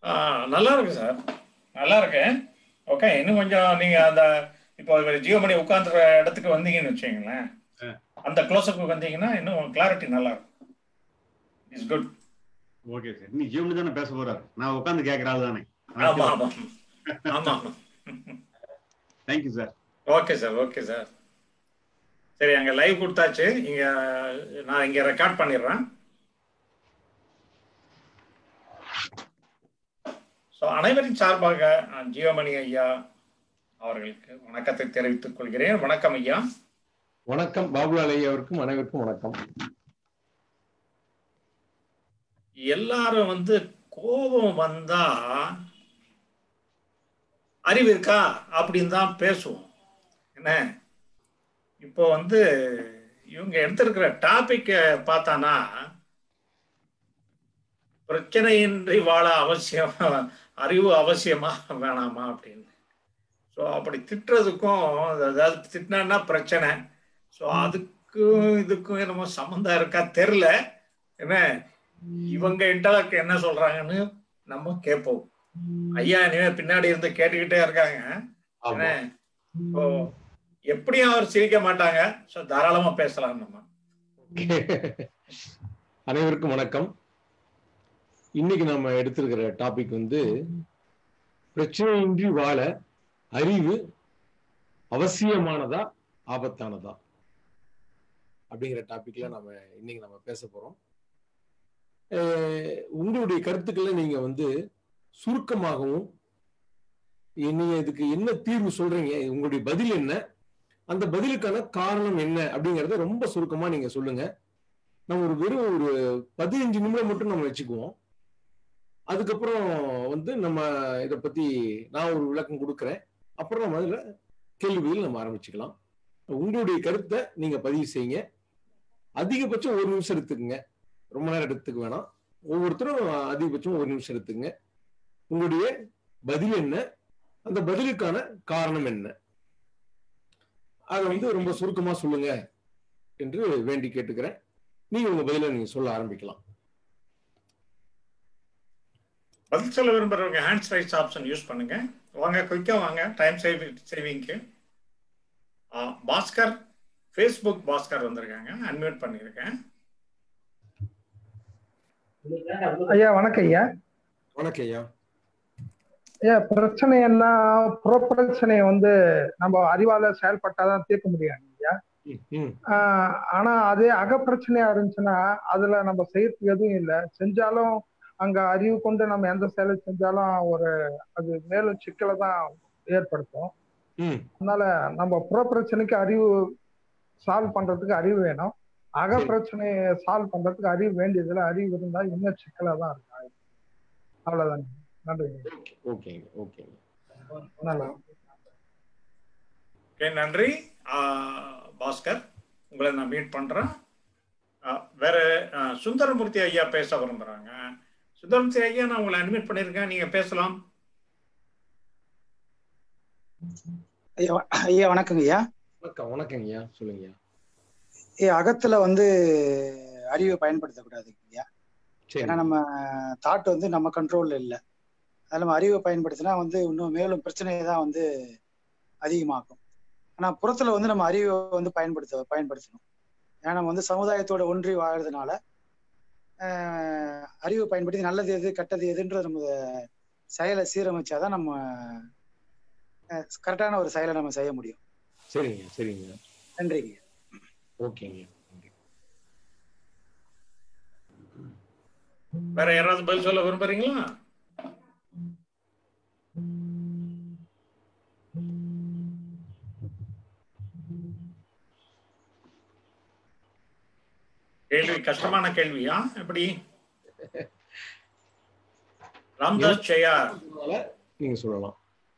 ஆ, நல்லா இருக்கு சார் நல்லா இருக்கு ஓகே இன்னும் கொஞ்சம் நீங்க அந்த இப்போ ஜியோ மணி உட்காந்துற இடத்துக்கு வந்தீங்கன்னு வச்சுங்களேன் ஆ. அந்த க்ளோஸ்அப் வந்தீங்கன்னா இன்னும் கிளாரிட்டி நல்லா இருக்கும் இட்ஸ் குட் ஓகே சார் நீ ஜீவனு தானே பேச போறாரு நான் உட்காந்து கேட்கற ஆள் தானே ஆமா ஆமா ஆமா thank you sir okay sir okay sir சரி அங்க லைவ் கொடுத்தாச்சு இங்க நான் இங்க ரெக்கார்ட் பண்ணிடுறேன் ஸோ அனைவரின் சார்பாக நான் ஜீவமணி ஐயா அவர்களுக்கு வணக்கத்தை தெரிவித்துக் கொள்கிறேன் வணக்கம் ஐயா வணக்கம் பாபுலால் ஐயா அவருக்கும் அனைவருக்கும் வணக்கம் எல்லாரும் வந்து கோபம் வந்தா அறிவு இருக்கா அப்படின்னு தான் பேசுவோம் என்ன இப்போ வந்து இவங்க எடுத்திருக்கிற டாபிக்கை பார்த்தானா பிரச்சனையின்றி வாழ அவசியம் அறிவு அவசியமா வேணாமா அப்படின்னு ஸோ அப்படி திட்டுறதுக்கும் அதாவது திட்டினா பிரச்சனை ஸோ அதுக்கும் இதுக்கும் என்னமோ சம்மந்தம் இருக்கா தெரில என்ன இவங்க இன்டலக்ட் என்ன சொல்றாங்கன்னு நம்ம கேட்போம் ஐயா இனிமே பின்னாடி இருந்து கேட்டுக்கிட்டே இருக்காங்க ஆமா என்ன இப்போ எப்படியும் அவர் சிரிக்க மாட்டாங்க ஸோ தாராளமா பேசலாம் நம்ம அனைவருக்கும் வணக்கம் இன்னைக்கு நாம எடுத்திருக்கிற டாபிக் வந்து பிரச்சனையின்றி வாழ அறிவு அவசியமானதா ஆபத்தானதா அப்படிங்கிற டாபிக்ல நம்ம இன்னைக்கு நம்ம பேச போறோம் அஹ் உங்களுடைய கருத்துக்களை நீங்க வந்து சுருக்கமாகவும் நீங்க இதுக்கு என்ன தீர்வு சொல்றீங்க உங்களுடைய பதில் என்ன அந்த பதிலுக்கான காரணம் என்ன அப்படிங்கறத ரொம்ப சுருக்கமா நீங்க சொல்லுங்க நம்ம ஒரு வெறும் ஒரு பதினஞ்சு நிமிடம் மட்டும் நம்ம வச்சுக்குவோம் அதுக்கப்புறம் வந்து நம்ம இதை பத்தி நான் ஒரு விளக்கம் கொடுக்குறேன் அப்புறம் நம்ம அதுல கேள்விகள் நம்ம ஆரம்பிச்சுக்கலாம் உங்களுடைய கருத்தை நீங்க பதிவு செய்யுங்க அதிகபட்சம் ஒரு நிமிஷம் எடுத்துக்கங்க ரொம்ப நேரம் எடுத்துக்க வேணாம் ஒவ்வொருத்தரும் அதிகபட்சம் ஒரு நிமிஷம் எடுத்துங்க உங்களுடைய பதில் என்ன அந்த பதிலுக்கான காரணம் என்ன அதை வந்து ரொம்ப சுருக்கமா சொல்லுங்க என்று வேண்டி கேட்டுக்கிறேன் நீங்க உங்க பதில நீங்க சொல்ல ஆரம்பிக்கலாம் பதில் சொல்ல விரும்புறவங்க ஹேண்ட்ஸ் ரைஸ் ஆப்ஷன் யூஸ் பண்ணுங்க வாங்க குயிக்கா வாங்க டைம் சேவ் சேவிங்க்கு பாஸ்கர் ஃபேஸ்புக் பாஸ்கர் வந்திருக்காங்க அன்மியூட் பண்ணியிருக்கேன் ஐயா வணக்கம் ஐயா வணக்கம் ஐயா ஐயா பிரச்சனைன்னா புற பிரச்சனையை வந்து நம்ம அறிவால செயல்பட்டாதான் தீர்க்க முடியும் ஐயா ம், ம், ஆஹ் ஆனா அதே அகப்பிரச்சனையா இருந்துச்சுன்னா அதுல நம்ம செய்யறதுக்கு எதுவும் இல்லை செஞ்சாலும் அங்க அறிவு கொண்டு நம்ம எந்த செயலை செஞ்சாலும் ஒரு அது மேலும் சிக்கலை தான் ஏற்படுத்தும் ம். அதனால நம்ம புற பிரச்சனைக்கு அறிவு சால்வ் பண்றதுக்கு அறிவு வேணும் அக சரி. பிரச்சனையை சால்வ் பண்றதுக்கு அறிவு வேண்டியதுல அறிவு இருந்தா இன்னும் சிக்கலா தான் இருக்கும் அவ்வளவுதான் நன்றி ஓகேங்க ஓகேங்க நல்லா ஓகே நன்றி ஆ, பாஸ்கர் உங்களை நான் மீட் பண்றேன் ஆ, வேற ஆ, சுந்தரமூர்த்தி ஐயா பேச விரும்புறாங்க சுந்தரமூர்த்தி ஐயா நான் உங்களை அட்மிட் பண்ணியிருக்கேன் நீங்க பேசலாம் ஐயா வ- ஐயா வணக்கங்க ஐயா வணக்கம் வணக்கங்க ஐயா சொல்லுங்க ஐயா ஐயா அகத்துல வந்து அறிவை பயன்படுத்தக்கூடாதுங்க ஐயா சரி ஏன்னா நம்ம தாட் வந்து நம்ம கண்ட்ரோல்ல இல்லை அதில் நம்ம அறிவை பயன்படுத்தினா வந்து இன்னும் மேலும் பிரச்சனையை தான் வந்து அதிகமாக்கும் ஆனா புறத்துல வந்து நம்ம அறிவை வந்து பயன்படுத்த பயன்படுத்தணும் ஏன்னா நம்ம வந்து சமுதாயத்தோட ஒன்றி வாழறதுனால ஆஹ், அறிவை பயன்படுத்தி நல்லது எது கெட்டது எதுன்றது நம்ம செயலை சீரமைச்சாதான் நம்ம கரெக்டான ஒரு செயலை நம்ம செய்ய முடியும் சரிங்க சரிங்க நன்றிங்க ஓகேங்க நன்றி. வேற யாராவது பதில் சொல்ல விரும்புறீங்களா கேள்வி கஷ்டமான கேள்வியா எப்படி ராம்தாஸ் ஜெயா அதனால நீங்க சொல்லலாம்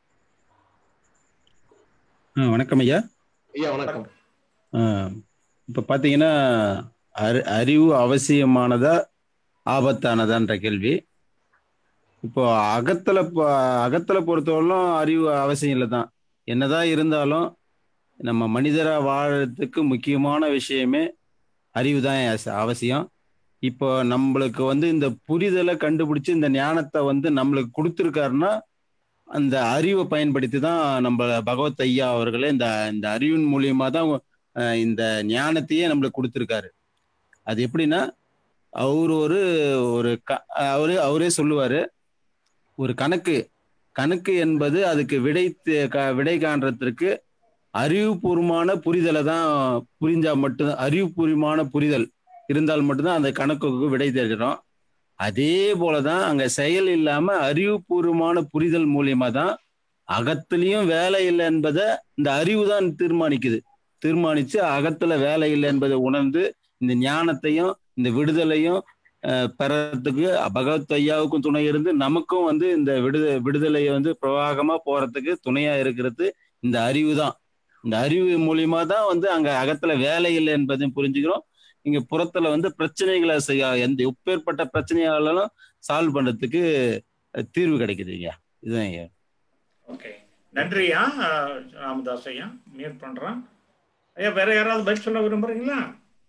ஆ, வணக்கம் ஐயா ஐயா வணக்கம் ஆ, இப்ப பாத்தீங்கன்னா அறி அறிவு அவசியமானதா ஆபத்தானதான்ற கேள்வி இப்போ அகத்துல ப- அகத்துல பொறுத்தவரையிலும் அறிவு அவசியம் இல்லை தான் என்னதான் இருந்தாலும் நம்ம மனிதரா வாழறதுக்கு முக்கியமான விஷயமே அறிவு தான் அவசியம் இப்போ நம்மளுக்கு வந்து இந்த புரிதலை கண்டுபிடிச்சு இந்த ஞானத்தை வந்து நம்மளுக்கு கொடுத்துருக்காருன்னா அந்த அறிவை பயன்படுத்தி தான் நம்ம பகவத் ஐயா அவர்களே இந்த இந்த அறிவின் மூலியமா தான் அஹ், இந்த ஞானத்தையே நம்மளுக்கு கொடுத்துருக்காரு அது எப்படின்னா அவர் ஒரு ஒரு க அவரு அவரே சொல்லுவாரு ஒரு கணக்கு கணக்கு என்பது அதுக்கு விடை தே- க- விடை காண்றதுக்கு அறிவுபூர்வமான புரிதலை தான் புரிஞ்சா மட்டும் அறிவுபூர்வமான புரிதல் இருந்தால் மட்டும்தான் அந்த கணக்குக்கு விடை தெரிகிறோம் அதே போலதான் அங்க செயல் இல்லாம அறிவுபூர்வமான புரிதல் மூலியமா தான் அகத்திலையும் வேலை இல்லை என்பதை இந்த அறிவு தான் தீர்மானிக்குது தீர்மானிச்சு அகத்துல வேலை இல்லை என்பதை உணர்ந்து இந்த ஞானத்தையும் இந்த விடுதலையும் அஹ், பெறறதுக்கு பகவத் ஐயாவுக்கும் துணை இருந்து நமக்கும் வந்து இந்த விடுத விடுதலையை வந்து பிரவாகமா போறதுக்கு துணையா இருக்கிறது இந்த அறிவு தான் இந்த அறிவு மூலியமா தான் வந்து அங்க அகத்துல வேலை இல்லை என்பதையும் புரிஞ்சுக்கிறோம் இங்க புறத்துல வந்து பிரச்சனைகளை செய்ய எந்த எப்பேற்பட்ட பிரச்சனையாலும் சால்வ் பண்றதுக்கு அஹ், தீர்வு கிடைக்குது ஐயா இதுதான் ஐயா ஓகே நன்றியா அஹ், ராமதாஸ் ஐயா மியூட் பண்றேன் ஐயா வேற யாராவது பதில் சொல்ல விரும்புறீங்களா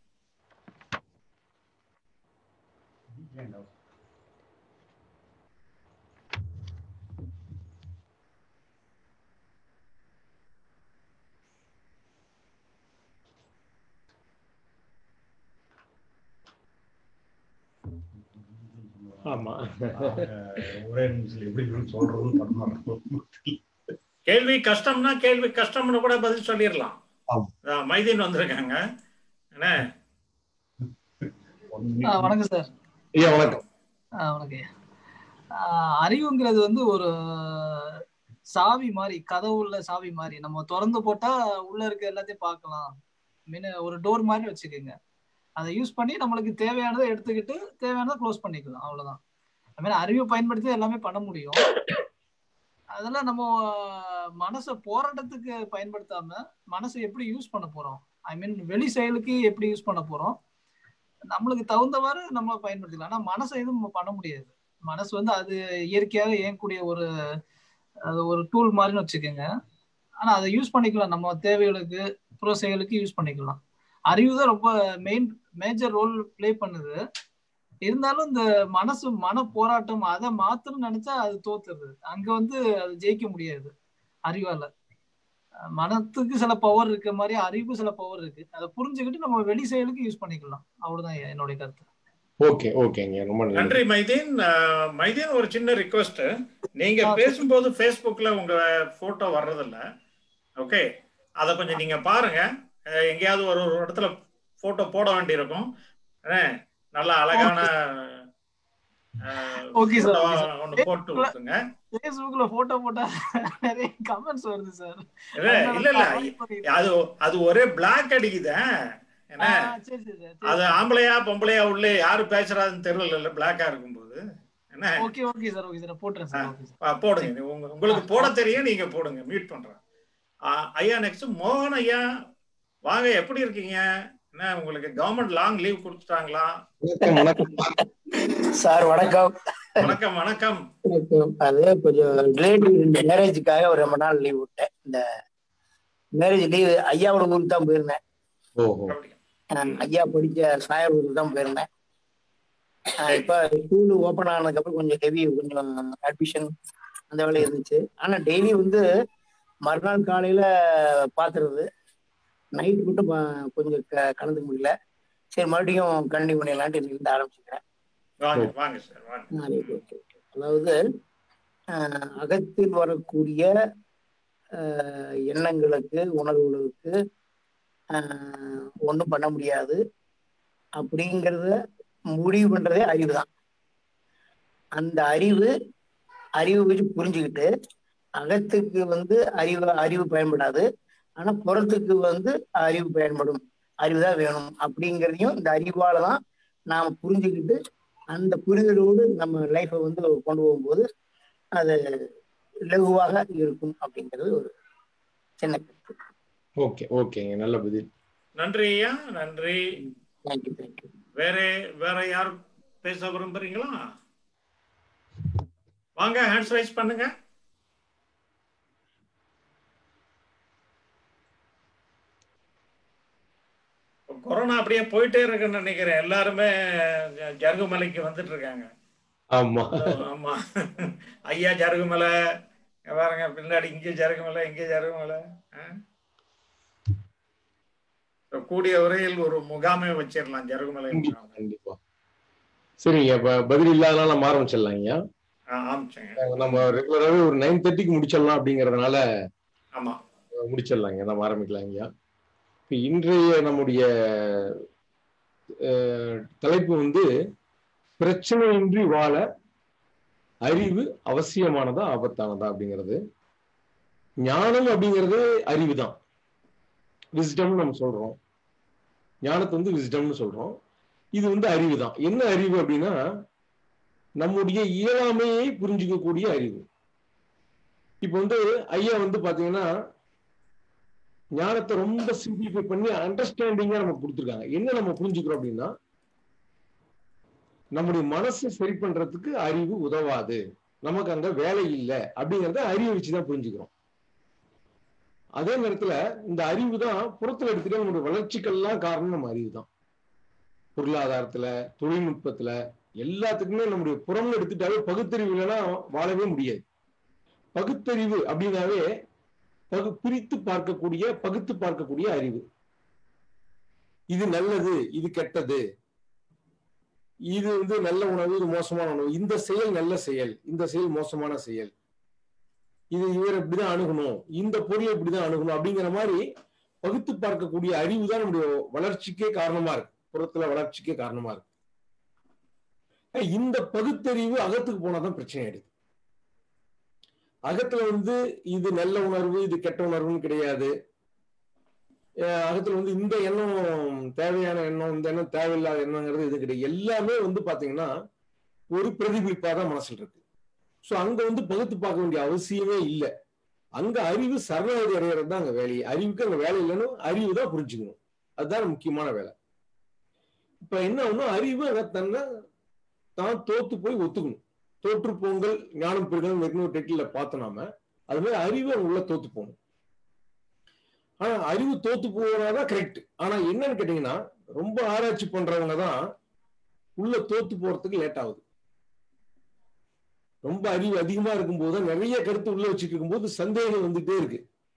ஆமா ஒரே நிமிஷம் எப்படி இருக்குன்னு சொல்றதுன்னு பண்ண கேள்வி கஷ்டம்னா கேள்வி கஷ்டம்னு கூட பதில் சொல்லிடலாம் ஆமா. அஹ், மைதீன் வந்திருக்காங்க என்ன ஆ, வணக்கம் சார் ஐயா வணக்கம் ஆ, வணக்கம் ஐயா. ஆ, அறிவுங்கிறது வந்து ஒரு சாவி மாதிரி கதவு உள்ள சாவி மாதிரி நம்ம திறந்து போட்டா உள்ள இருக்க எல்லாத்தையும் பார்க்கலாம் மீன் ஒரு டோர் மாதிரி வச்சுக்கோங்க அதை யூஸ் பண்ணி நம்மளுக்கு தேவையானதை எடுத்துக்கிட்டு தேவையானதை க்ளோஸ் பண்ணிக்கலாம் அவ்வளவுதான் அது மாதிரி அறிவை பயன்படுத்தி எல்லாமே பண்ண முடியும் அதெல்லாம் நம்ம மனசை போராட்டத்துக்கு பயன்படுத்தாம மனசை எப்படி யூஸ் பண்ண போறோம் ஐ மீன் வெளி செயலுக்கு எப்படி யூஸ் பண்ண போறோம் நம்மளுக்கு தகுந்தவாறு நம்ம பயன்படுத்திக்கலாம் ஆனா மனசை எதுவும் நம்ம பண்ண முடியாது மனசு வந்து அது இயற்கையாக இயங்கக்கூடிய ஒரு அது ஒரு டூல் மாதிரின்னு வச்சுக்கோங்க ஆனா அதை யூஸ் பண்ணிக்கலாம் நம்ம தேவைகளுக்கு புற செயலுக்கு யூஸ் பண்ணிக்கலாம் அறிவு தான் ரொம்ப மெயின் மேஜர் ரோல் ப்ளே பண்ணுது இருந்தாலும் இந்த மனசு மன போராட்டம் அதை மாத்தணும்னு நினைச்சா அது தோத்துருது அங்க வந்து அது ஜெயிக்க முடியாது அறிவால அஹ் மனத்துக்கு சில பவர் இருக்க மாதிரி அறிவு சில பவர் இருக்கு அதை புரிஞ்சுக்கிட்டு நம்ம வெளி செயலுக்கு யூஸ் பண்ணிக்கலாம் அவ்வளவுதான் ஐயா என்னுடைய கருத்து ஓகே ஓகேங்க ரொம்ப நன்றி நன்றி மைதீன் அஹ், மைதீன் ஒரு சின்ன ரிக்வஸ்ட் நீங்க ஆ, பேசும்போது ஃபேஸ்புக்ல உங்க போட்டோ வர்றதில்ல ஓகே அதை கொஞ்சம் நீங்க பாருங்க அஹ், எங்கேயாவது ஒரு ஒரு இடத்துல போட்டோ போட வேண்டியிருக்கும் அஹ், நல்ல அழகான அஹ், Okay, sir. photo Okay, sir. ஒண்ணு போட்டு விட்டுருங்க ஃபேஸ்புக்ல போட்டோ போட்டா நிறைய கமெண்ட்ஸ் வருது சார் இல்ல இல்ல இல்ல அது அது ஒரே பிளாக் அடிக்குதே என்ன சரி சரி சார் அது ஆம்பளையா பொம்பளையா உள்ளே யாரு பேசுறாதுன்னு தெரியல இல்ல பிளாக்கா இருக்கும்போது என்ன okay okay sir okay sir போட்டுறேன் சார் ஓகே சார் ஆ, போடுங்க நீ உங்க- உங்களுக்கு போட தெரியும் நீங்க போடுங்க மியூட் பண்றேன் ஆ, ஐயா நெக்ஸ்ட் மோகன் ஐயா வாங்க எப்படி இருக்கீங்க என்ன உங்களுக்கு கவர்மெண்ட் லாங் லீவ் கொடுத்துட்டாங்களா வணக்கம் வணக்கம் சார் வணக்கம் வணக்கம் வணக்கம் வணக்கம். அது கொஞ்சம் ரிலேட்டிவ் இந்த மேரேஜுக்காக ஒரு ரொம்ப நாள் லீவ் விட்டேன் இந்த மேரேஜ் லீவ் ஐயாவோட ஊருக்கு தான் போயிருந்தேன் ஓஹோ அப்படியா? அஹ் ஐயா படிச்ச சாயர் ஊருக்கு தான் போயிருந்தேன் அஹ் இப்ப ஸ்கூல் ஓபன் ஆனதுக்கு கொஞ்சம் ஹெவி கொஞ்சம் அட்மிஷன் அந்த வேலை இருந்துச்சு ஆனா டெய்லி வந்து மறுநாள் காலையில பாத்துறது நைட் மட்டும் ப- கொஞ்சம் க- கலந்துக்க முடியல சரி மறுபடியும் கண்டினியூ பண்ணிடலான்ட்டு இன்னைக்கு இருந்து ஆரம்பிச்சுக்கிறேன் வாங்க வாங்க சார் வாங்க ஆ, right, okay, okay. அதாவது ஆஹ், அகத்தில் வரக்கூடிய ஆஹ், எண்ணங்களுக்கு உணர்வுகளுக்கு ஒன்றும் பண்ண முடியாது அப்படிங்கிறத முடிவு பண்றதே அறிவு தான் அந்த அறிவு அறிவு வச்சு புரிஞ்சுக்கிட்டு அகத்துக்கு வந்து அறிவு அறிவு பயன்படாது ஆனா புறத்துக்கு வந்து அறிவு பயன்படும் அறிவு தான் வேணும் அப்படிங்கிறதையும் இந்த அறிவால தான் நாம புரிஞ்சுக்கிட்டு அந்த புரிதலோடு நம்ம லைஃப்பை வந்து கொண்டு போகும்போது அது இலகுவாக இருக்கும் அப்படிங்கிறது ஒரு சின்ன கருத்து ஓகே ஓகேங்க நல்ல பதில் நன்றி ஐயா நன்றி தேங்க்யூ தேங்க்யூ வேற வேற யார் பேச விரும்புறீங்களா வாங்க ஹேண்ட்ஸ் ரைஸ் பண்ணுங்க கொரோனா அப்படியே போயிட்டே இருக்குன்னு நினைக்கிறேன் எல்லாருமே ஜ- ஜருகுமலைக்கு வந்துட்டு இருக்காங்க ஆமா ஆமா ஐயா ஜருகுமலை இங்க பாருங்க பின்னாடி இங்கே ஜருகுமலை இங்கே ஜருகுமலை ஆ? So, கூடிய விரைவில் ஒரு முகாமை வச்சிடலாம் ஜருகுமலை கண்டிப்பா முகாம் கண்டிப்பா சரிங்க இப்ப பதில் இல்லாதனால நம்ம ஆரம்பிச்சிடலாம் ஐயா ஆ, ஆரம்பிச்சேங்க நம்ம ரெகுலராகவே ஒரு நைன் தேர்ட்டிக்கு முடிச்சிடலாம் அப்படிங்கறதுனால ஆமா முடிச்சிடலாங்க நம்ம ஆரம்பிக்கலாம் ஐயா இப்ப இன்றைய நம்முடைய அஹ், தலைப்பு வந்து பிரச்சனையின்றி வாழ அறிவு அவசியமானதா ஆபத்தானதா அப்படிங்கிறது ஞானம் அப்படிங்கிறது அறிவு தான் விஸ்டம் நம்ம சொல்றோம் ஞானத்தை வந்து விஸ்டம்னு சொல்றோம் இது வந்து அறிவு தான் என்ன அறிவு அப்படின்னா நம்முடைய இயலாமையை புரிஞ்சுக்கக்கூடிய அறிவு இப்ப வந்து ஐயா வந்து பாத்தீங்கன்னா ஞானத்தை ரொம்ப சிம்பிளிஃபை பண்ணி அண்டர்ஸ்டாண்டிங்கா நமக்கு கொடுத்துருக்காங்க என்ன நம்ம புரிஞ்சுக்கிறோம் அப்படின்னா நம்முடைய மனசை சரி பண்றதுக்கு அறிவு உதவாது நமக்கு அங்க வேலை இல்லை அப்படிங்கறத அறிவை வச்சுதான் புரிஞ்சுக்கிறோம் அதே நேரத்துல இந்த அறிவு தான் புறத்துல எடுத்துட்டு நம்முடைய வளர்ச்சிக்கெல்லாம் காரணம் நம்ம அறிவு தான் பொருளாதாரத்துல தொழில்நுட்பத்துல எல்லாத்துக்குமே நம்முடைய புறம்னு எடுத்துட்டாவே பகுத்தறிவு இல்லைன்னா வாழவே முடியாது பகுத்தறிவு அப்படின்னாவே பகு பிரித்து பார்க்கக்கூடிய பகுத்து பார்க்கக்கூடிய அறிவு இது நல்லது இது கெட்டது இது வந்து நல்ல உணவு இது மோசமான உணவு இந்த செயல் நல்ல செயல் இந்த செயல் மோசமான செயல் இது இவர் இப்படிதான் அணுகணும் இந்த பொருள் இப்படிதான் அணுகணும் அப்படிங்கிற மாதிரி பகுத்து பார்க்கக்கூடிய அறிவு தான் நம்முடைய வளர்ச்சிக்கே காரணமா இருக்கு புறத்துல வளர்ச்சிக்கே காரணமா இருக்கு அஹ் இந்த பகுத்தறிவு அகத்துக்கு போனாதான் பிரச்சனை ஆயிடுது அகத்துல வந்து இது நல்ல உணர்வு இது கெட்ட உணர்வுன்னு கிடையாது அஹ் அகத்துல வந்து இந்த எண்ணம் தேவையான எண்ணம் இந்த எண்ணம் தேவையில்லாத எண்ணங்கிறது இது கிடையாது எல்லாமே வந்து பாத்தீங்கன்னா ஒரு பிரதிபலிப்பா தான் மனசுல இருக்கு சோ அங்க வந்து பகுத்து பார்க்க வேண்டிய அவசியமே இல்லை அங்க அறிவு சரணாகதி அடைகிறது தான் அங்க வேலையே அறிவுக்கு அங்க வேலை இல்லைன்னு அறிவு தான் புரிஞ்சுக்கணும் அதுதான் முக்கியமான வேலை இப்ப என்ன ஆகணும் அறிவு அங்க தன்னை தான் தோத்து போய் ஒத்துக்கணும் தோற்று போங்கள் ஞானம் பெருகணும் வெறும் டெட்டில பார்த்தோம் நாம அது மாதிரி அறிவு அங்க உள்ள தோத்து போகணும் ஆனா அறிவு தோத்து போனாதான் கரெக்ட் ஆனா என்னன்னு கேட்டீங்கன்னா ரொம்ப ஆராய்ச்சி பண்றவங்க தான் உள்ள தோத்து போறதுக்கு லேட் ஆகுது ரொம்ப அறிவு அதிகமா இருக்கும்போது நிறைய கருத்து உள்ள வச்சுட்டு இருக்கும்போது சந்தேகம் வந்துட்டே இருக்கு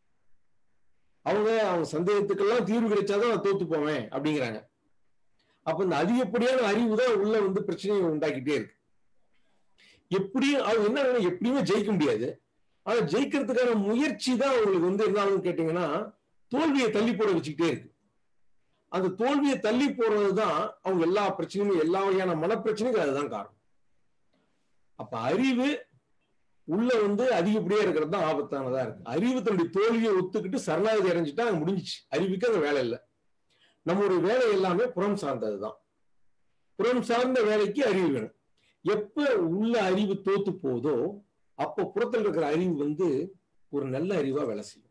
அவங்க அவங்க சந்தேகத்துக்கெல்லாம் தீர்வு கிடைச்சாதான் நான் தோத்து போவேன் அப்படிங்கிறாங்க அப்ப இந்த அதிகப்படியான அறிவு தான் உள்ள வந்து பிரச்சனையை உண்டாக்கிட்டே இருக்கு எப்படியும் அவங்க என்ன ஆகுதுன்னா, எப்படியுமே ஜெயிக்க முடியாது ஆனா ஜெயிக்கிறதுக்கான முயற்சி தான் அவங்களுக்கு வந்து என்ன ஆகுதுன்னு கேட்டீங்கன்னா தோல்வியை தள்ளி போட வச்சுக்கிட்டே இருக்கு அந்த தோல்வியை தள்ளி போடுறதுதான் அவங்க எல்லா பிரச்சனையும் எல்லா வகையான மனப்பிரச்சனைக்கும் அதுதான் காரணம் அப்ப அறிவு உள்ள வந்து அதிகப்படியா இருக்கிறது தான் ஆபத்தானதா இருக்கு அறிவு தன்னுடைய தோல்வியை ஒத்துக்கிட்டு சரணாகதி அடைஞ்சிட்டா அங்க முடிஞ்சிச்சு அறிவுக்கு அங்க வேலை இல்லை நம்மளுடைய வேலை எல்லாமே புறம் சார்ந்ததுதான் புறம் சார்ந்த வேலைக்கு அறிவு வேணும் எப்ப உள்ள அறிவு தோத்து போதோ அப்போ புறத்தில் இருக்கிற அறிவு வந்து ஒரு நல்ல அறிவா வேலை செய்யும்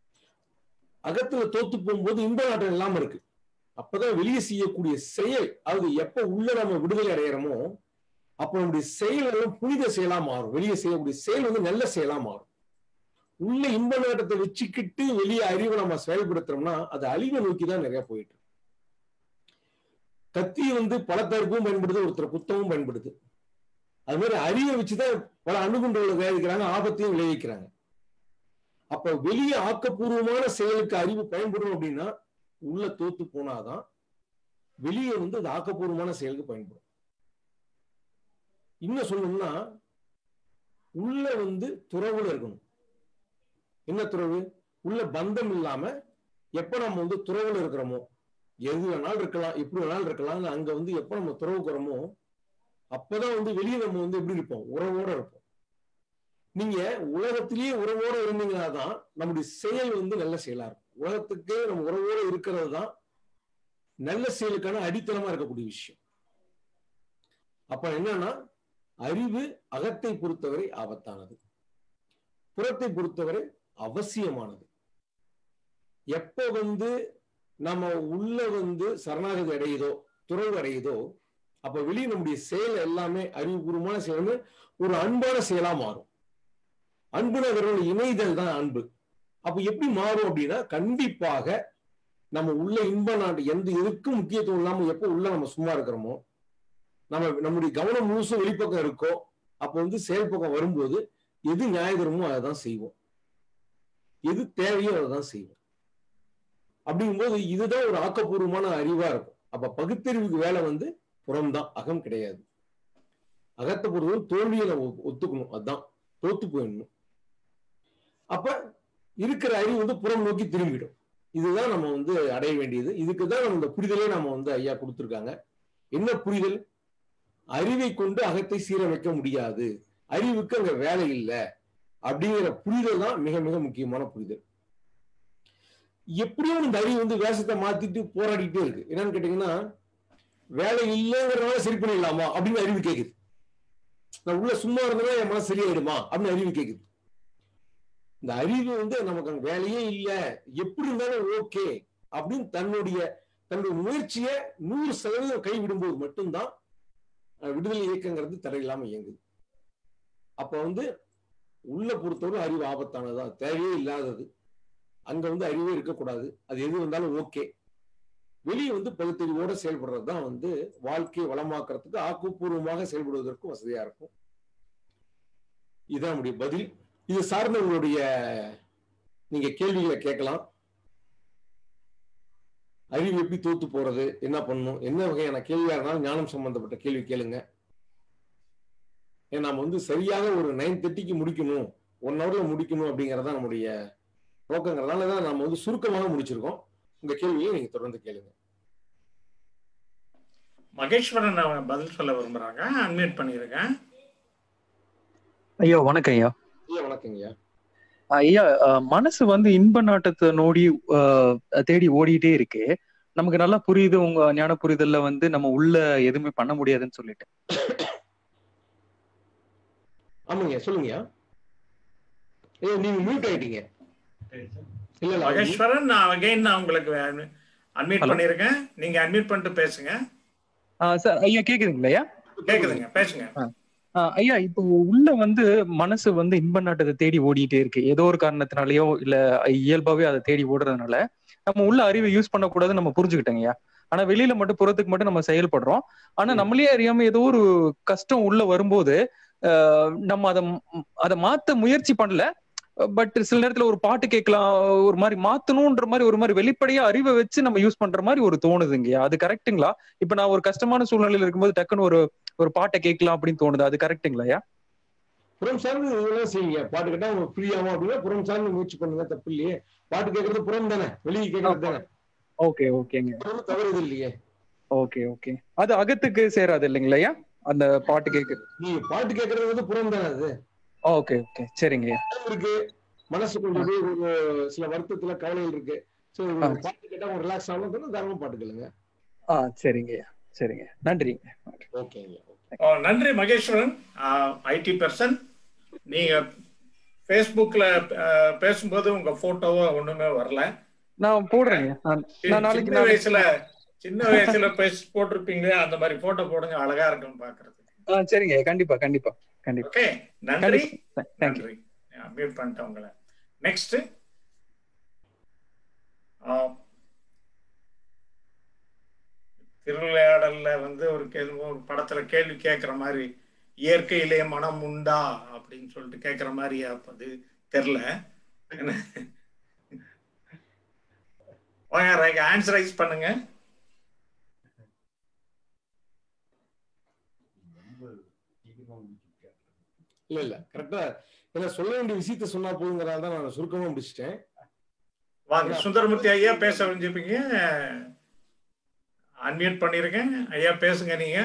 அகத்துல தோத்து போகும்போது இன்ப நாட்டம் இல்லாம இருக்கு அப்பதான் வெளியே செய்யக்கூடிய செயல் அது எப்ப உள்ள நம்ம விடுதலை அடையிறோமோ அப்ப நம்முடைய செயல் எல்லாம் புனித செயலா மாறும் வெளியே செய்யக்கூடிய செயல் வந்து நல்ல செயலா மாறும் உள்ள இன்ப நாட்டத்தை வச்சுக்கிட்டு வெளியே அறிவை நம்ம செயல்படுத்துறோம்னா அது அழிவை நோக்கி தான் நிறைய போயிட்டு இருக்கு. கத்தி வந்து பல தரப்பும் பயன்படுது ஒருத்தர் புத்தமும் பயன்படுது அது மாதிரி அறிவை வச்சுதான் பல அணுகுண்டுகளை விளைவிக்கிறாங்க ஆபத்தையும் விளைவிக்கிறாங்க அப்ப வெளியே ஆக்கப்பூர்வமான செயலுக்கு அறிவு பயன்படும் அப்படின்னா உள்ள தோத்து போனாதான் வெளியே வந்து அது ஆக்கப்பூர்வமான செயலுக்கு பயன்படும் இன்னும் சொல்லணும்னா உள்ள வந்து துறவுல இருக்கணும் என்ன துறவு உள்ள பந்தம் இல்லாம எப்ப நம்ம வந்து துறவுல இருக்கிறோமோ எது வேணாலும் இருக்கலாம் எப்படி வேணாலும் இருக்கலாம் அங்க வந்து எப்ப நம்ம துறவுக்குறோமோ அப்பதான் வந்து வெளியே நம்ம வந்து எப்படி இருப்போம் உறவோட இருப்போம் நீங்க உலகத்திலேயே உறவோட இருந்தீங்கன்னா தான் நம்முடைய செயல் வந்து நல்ல செயலா இருக்கும் உலகத்துக்கு நம்ம உறவோட இருக்கிறது தான் நல்ல செயலுக்கான அடித்தளமா இருக்கக்கூடிய விஷயம் அப்ப என்னன்னா அறிவு அகத்தை பொறுத்தவரை ஆபத்தானது புறத்தை பொறுத்தவரை அவசியமானது எப்ப வந்து நம்ம உள்ள வந்து சரணாகதி அடையுதோ துறவு அடையுதோ அப்ப வெளியே நம்முடைய செயல் எல்லாமே அறிவுபூர்வமான செயல் வந்து ஒரு அன்பான செயலா மாறும் அன்புனவர்கள் இணைதல் தான் அன்பு அப்ப எப்படி மாறும் அப்படின்னா கண்டிப்பாக நம்ம உள்ள இன்ப நாடு எந்த எதுக்கும் முக்கியத்துவம் இல்லாம எப்போ உள்ள நம்ம சும்மா இருக்கிறோமோ நம்ம நம்முடைய கவனம் முழுசும் வெளிப்பக்கம் இருக்கோ அப்போ வந்து செயல்பக்கம் வரும்போது எது நியாயதரமோ அதை தான் செய்வோம் எது தேவையோ அதை தான் செய்வோம் அப்படிங்கும்போது இதுதான் ஒரு ஆக்கப்பூர்வமான அறிவா இருக்கும் அப்ப பகுத்தறிவுக்கு வேலை வந்து புறம்தான் அகம் கிடையாது அகத்தை பொறுத்தவரை தோல்வியை நம்ம ஒ- ஒத்துக்கணும் அதுதான் தோத்து போயிடணும் அப்ப இருக்கிற அறிவு வந்து புறம் நோக்கி திரும்பிடும் இதுதான் நம்ம வந்து அடைய வேண்டியது இதுக்கு தான் நம்ம இந்த புரிதலே நம்ம வந்து ஐயா கொடுத்துருக்காங்க என்ன புரிதல் அறிவை கொண்டு அகத்தை சீரமைக்க முடியாது அறிவுக்கு அங்க வேலை இல்லை அப்படிங்கிற புரிதல் தான் மிக மிக முக்கியமான புரிதல் எப்படியும் இந்த அறிவு வந்து வேஷத்தை மாத்திட்டு போராடிட்டே இருக்கு என்னன்னு கேட்டீங்கன்னா வேலை இல்லைங்கிறனால சரி பண்ணிடலாமா அப்படின்னு அறிவு கேக்குது நான் உள்ள சும்மா இருந்தனா என் மனசு சரியாயிடுமா அப்படின்னு அறிவு கேக்குது இந்த அறிவு வந்து நமக்கு அங்க வேலையே இல்ல எப்படி இருந்தாலும் ஓகே அப்படின்னு தன்னுடைய தன்னுடைய முயற்சியை நூறு சதவீதம் கைவிடும்போது மட்டும்தான் அஹ், விடுதலை இயக்கங்கிறது தடையில்லாம இயங்குது அப்ப வந்து உள்ள பொறுத்தவரை அறிவு ஆபத்தானதுதான் தேவையே இல்லாதது அங்க வந்து அறிவே இருக்கக்கூடாது அது எது வந்தாலும் ஓகே வெளியே வந்து பகுத்தறிவோட செயல்படுறது தான் வந்து வாழ்க்கையை வளமாக்குறதுக்கு ஆக்கப்பூர்வமாக செயல்படுவதற்கு வசதியா இருக்கும் இதுதான் நம்முடைய பதில் இது சார்ந்த உங்களுடைய நீங்க கேள்விகளை கேட்கலாம் அறிவு எப்படி தோத்து போறது என்ன பண்ணணும் என்ன வகையான கேள்வியா இருந்தாலும் ஞானம் சம்பந்தப்பட்ட கேள்வி கேளுங்க ஏன்னா நம்ம வந்து சரியாக ஒரு நைன் தேர்ட்டிக்கு முடிக்கணும் ஒன் ஹவர்ல முடிக்கணும் அப்படிங்கறதா நம்முடைய நோக்கங்கிறதுனால தான் நம்ம வந்து சுருக்கமாக முடிச்சிருக்கோம் உங்க கேள்வியை நீங்க தொடர்ந்து கேளுங்க மகேஸ்வரன் அவங்க பதில் சொல்ல விரும்புறாங்க அன்மியூட் பண்ணிருக்கேன் ஐயா வணக்கம் ஐயா ஐயா வணக்கங்கய்யா ஐயா அஹ், மனசு வந்து இன்ப நாட்டத்தை நோடி அஹ், தேடி ஓடிட்டே இருக்கு நமக்கு நல்லா புரியுது உங்க ஞான புரிதல்ல வந்து நம்ம உள்ள எதுவுமே பண்ண முடியாதுன்னு சொல்லிட்டு ஆமாங்க சொல்லுங்கய்யா ஐயா நீங்க மியூட் ஆயிட்டீங்க இல்ல இல்ல அவர் மகேஸ்வரன் நான் அகைன் நான் உங்களுக்கு அன்மியூட் Hello. பண்ணிருக்கேன் நீங்க அன்மியூட் பண்ணிட்டு பேசுங்க சார் ஐயா கேக்குதுங்களா ஐயா கேக்குதுங்க பேசுங்க ஆஹ் ஐயா இப்போ உள்ள வந்து மனசு வந்து இன்ப நாட்டத்தை தேடி ஓடிட்டே இருக்கு ஏதோ ஒரு காரணத்தினாலயோ இல்ல இயல்பாவே அதை தேடி ஓடுறதுனால நம்ம உள்ள அறிவை யூஸ் பண்ணக்கூடாதுன்னு நம்ம புரிஞ்சுக்கிட்டோங்க ஐயா ஆனா வெளியில மட்டும் புறத்துக்கு மட்டும் நம்ம செயல்படுறோம் ஆனா ம். நம்மளே அறியாம ஏதோ ஒரு கஷ்டம் உள்ள வரும்போது ஆஹ் நம்ம அதை அதை மாத்த முயற்சி பண்ணல பட் சில நேரத்துல ஒரு பாட்டு கேட்கலாம் ஒரு மாதிரி மாத்தணும்ன்ற மாதிரி ஒரு மாதிரி வெளிப்படையா அறிவை வச்சு நம்ம யூஸ் பண்ற மாதிரி ஒரு தோணுதுங்கய்யா அது கரெக்ட்டுங்களா இப்ப நான் ஒரு கஷ்டமான சூழ்நிலையில இருக்கும்போது டக்குன்னு ஒரு ஒரு பாட்டை கேட்கலாம் அப்படின்னு தோணுது அது கரெக்ட்டுங்களா ஐயா புறம் சார்ந்து இதெல்லாம் செய்யுங்க பாட்டு கேட்டா உங்களுக்கு ஃப்ரீயாகும் அப்படின்னா புறம் சார்ந்து முயற்சி பண்ணுங்க தப்பு இல்லையே பாட்டு கேட்கறது புறம் தானே வெளியே கேட்கறது தானே ஓகே ஓகேங்க ஒண்ணும் தவறு இது இல்லையே ஓகே ஓகே அது அகத்துக்கு சேராது இல்லைங்களா ஐயா அந்த பாட்டு கேக்கு நீங்க பாட்டு கேட்கறது வந்து புறம் தானே அது ஓகே ஓகே சரிங்க ஐயா பயம் இருக்கு மனசு கொஞ்சம் அப்படியே ஒரு சில வருத்தத்துல கவலைகள் இருக்கு சோ ஆ. பாட்டு கேட்டா ஒரு ரிலாக்ஸ் ஆகணும் தாராளமா பாட்டு கேளுங்க ஆ சரிங்க ஐயா சரிங்க நன்றிங்க ஓகேங்க ஓ, நன்றி மகேஸ்வரன் ஐடி பர்சன் நீங்க ஃபேஸ்புக்ல அஹ், பேசும்போது உங்க போட்டோவோ ஒண்ணுமே வரல நான் போடுறேங்க நான் நான் நாளைக்கு சின்ன நாளைக்கு வயசுல சின்ன வயசுல பேசி போட்டிருப்பீங்களே அந்த மாதிரி போட்டோ போடுங்க அழகா இருக்குன்னு பாக்குறதுக்கு ஆ சரிங்க ஐயா கண்டிப்பா கண்டிப்பா கண்டிப்பா ஓகே நன்றி கண்டிப்பா தேங்க்யூ நன்றி மியூட் பண்ணிட்டேன் உங்களை நெக்ஸ்ட் திருவிளையாடல்ல வந்து ஒரு கேள்வி ஒரு படத்துல கேள்வி கேட்குற மாதிரி இயற்கையிலே மனம் உண்டா அப்படின்னு சொல்லிட்டு கேட்குற மாதிரி அப்ப அது தெரில வாங்க ஆன்சரைஸ் பண்ணுங்க இல்ல இல்ல கரெக்டா ஏன்னா சொல்ல வேண்டிய விஷயத்த சொன்னா போதுங்கிறதால தான் நான் சுருக்கமா முடிச்சிட்டேன் வாங்க சுந்தரமூர்த்தி ஐயா பேச விரும்பிருப்பீங்க அன்மியூட் பண்ணிருக்கேன் ஐயா பேசுங்க நீங்க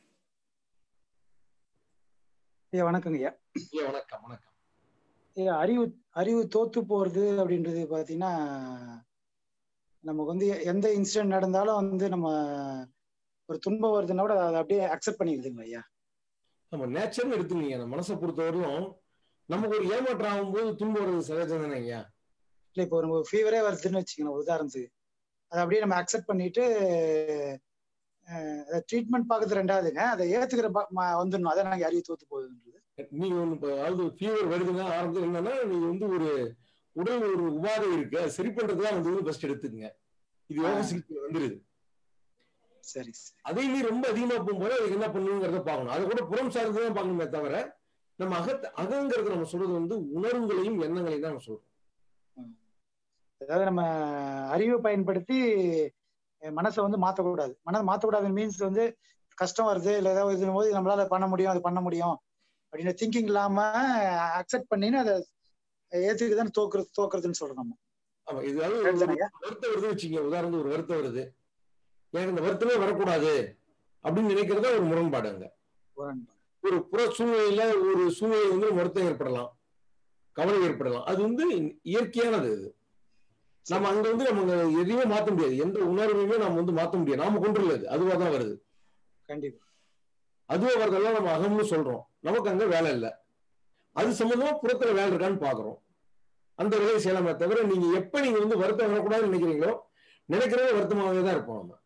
ஐயா வணக்கங்க ஐயா ஐயா வணக்கம் வணக்கம் ஐயா அறிவு அறிவு தோத்து போறது அப்படின்றது பாத்தீங்கன்னா நமக்கு வந்து எந்த இன்சிடென்ட் நடந்தாலும் வந்து நம்ம ஒரு துன்பம் வருதுன்னா கூட அதை அப்படியே அக்செப்ட் பண்ணிக்குதுங்க ஐயா நம்ம நேச்சர்னு எடுத்துங்க நம்ம மனசை பொறுத்தவரையும் நமக்கு ஒரு ஏமாற்றம் ஆகும்போது துன்பம் வருது சகஜம் தானே ஐயா இல்லை இப்போ ஒரு ஃபீவரே வருதுன்னு வச்சுக்கோங்க உதாரணத்துக்கு அதை அப்படியே நம்ம அக்செப்ட் பண்ணிட்டு ட்ரீட்மெண்ட் பார்க்கறது ரெண்டாவதுங்க அதை ஏத்துக்கிற ப- ம- வந்துடணும் அதை நாங்கள் அறிவு தோத்து போகுதுன்றது நீங்க ஒண்ணு இப்ப அதாவது ஃபீவர் வருதுன்னா ஆரம்பத்தில் என்னன்னா நீங்க வந்து ஒரு உடல் ஒரு உபாதை இருக்கு அதை சரி பண்றதுதான் வந்து ஃபர்ஸ்ட் எடுத்துக்கங்க இது யோக சிகிச்சை வந்துருது சரி அதே மீறி ரொம்ப அதிகமா போகும்போது அதுக்கு என்ன பண்ணுங்கிறத பார்க்கணும் அதை கூட புறம் சார்ந்து தான் பார்க்கணுமே தவிர நம்ம அகத் அகங்கிறது நம்ம சொல்றது வந்து உணர்வுகளையும் எண்ணங்களையும் தான் நம்ம சொல்றோம் அதாவது நம்ம அறிவை பயன்படுத்தி மனசை வந்து மாத்தக்கூடாது மனதை மாத்தக்கூடாது மீன்ஸ் வந்து கஷ்டம் வருது இல்ல ஏதாவது இது போது நம்மளால பண்ண முடியும் அது பண்ண முடியும் அப்படின்னு திங்கிங் இல்லாம அக்செப்ட் பண்ணின்னு அதை ஏத்துக்கு தான் தோக்குறது தோக்குறதுன்னு சொல்றோம் நம்ம ஆமா இது அதாவது ஒரு வருத்தம் வருது வச்சுக்கோங்க உதாரணத்துக்கு ஒரு வருத்தம் வருது எனக்கு இந்த வருத்தமே வரக்கூடாது அப்படின்னு நினைக்கிறதா ஒரு முரண்பாடு அங்க ஒரு புற சூழ்நிலையில ஒரு சூழ்நிலை வந்து வருத்தம் ஏற்படலாம் கவலை ஏற்படலாம் அது வந்து இயற்கையானது அது நம்ம அங்க வந்து நம்ம எதையுமே மாத்த முடியாது எந்த உணர்வையுமே நம்ம வந்து மாத்த முடியாது நாம கொண்டுள்ளது அதுவா தான் வருது கண்டிப்பா அதுவா வரதெல்லாம் நம்ம அகம்னு சொல்றோம் நமக்கு அங்க வேலை இல்லை அது சம்பந்தமா புறத்துல வேலை இருக்கான்னு பாக்குறோம் அந்த வேலையை செய்யலாமே தவிர நீங்க எப்ப நீங்க வந்து வருத்தம் வரக்கூடாதுன்னு நினைக்கிறீங்களோ நினைக்கிறத வருத்தமாகவே தான் இருப்போம் நம்ம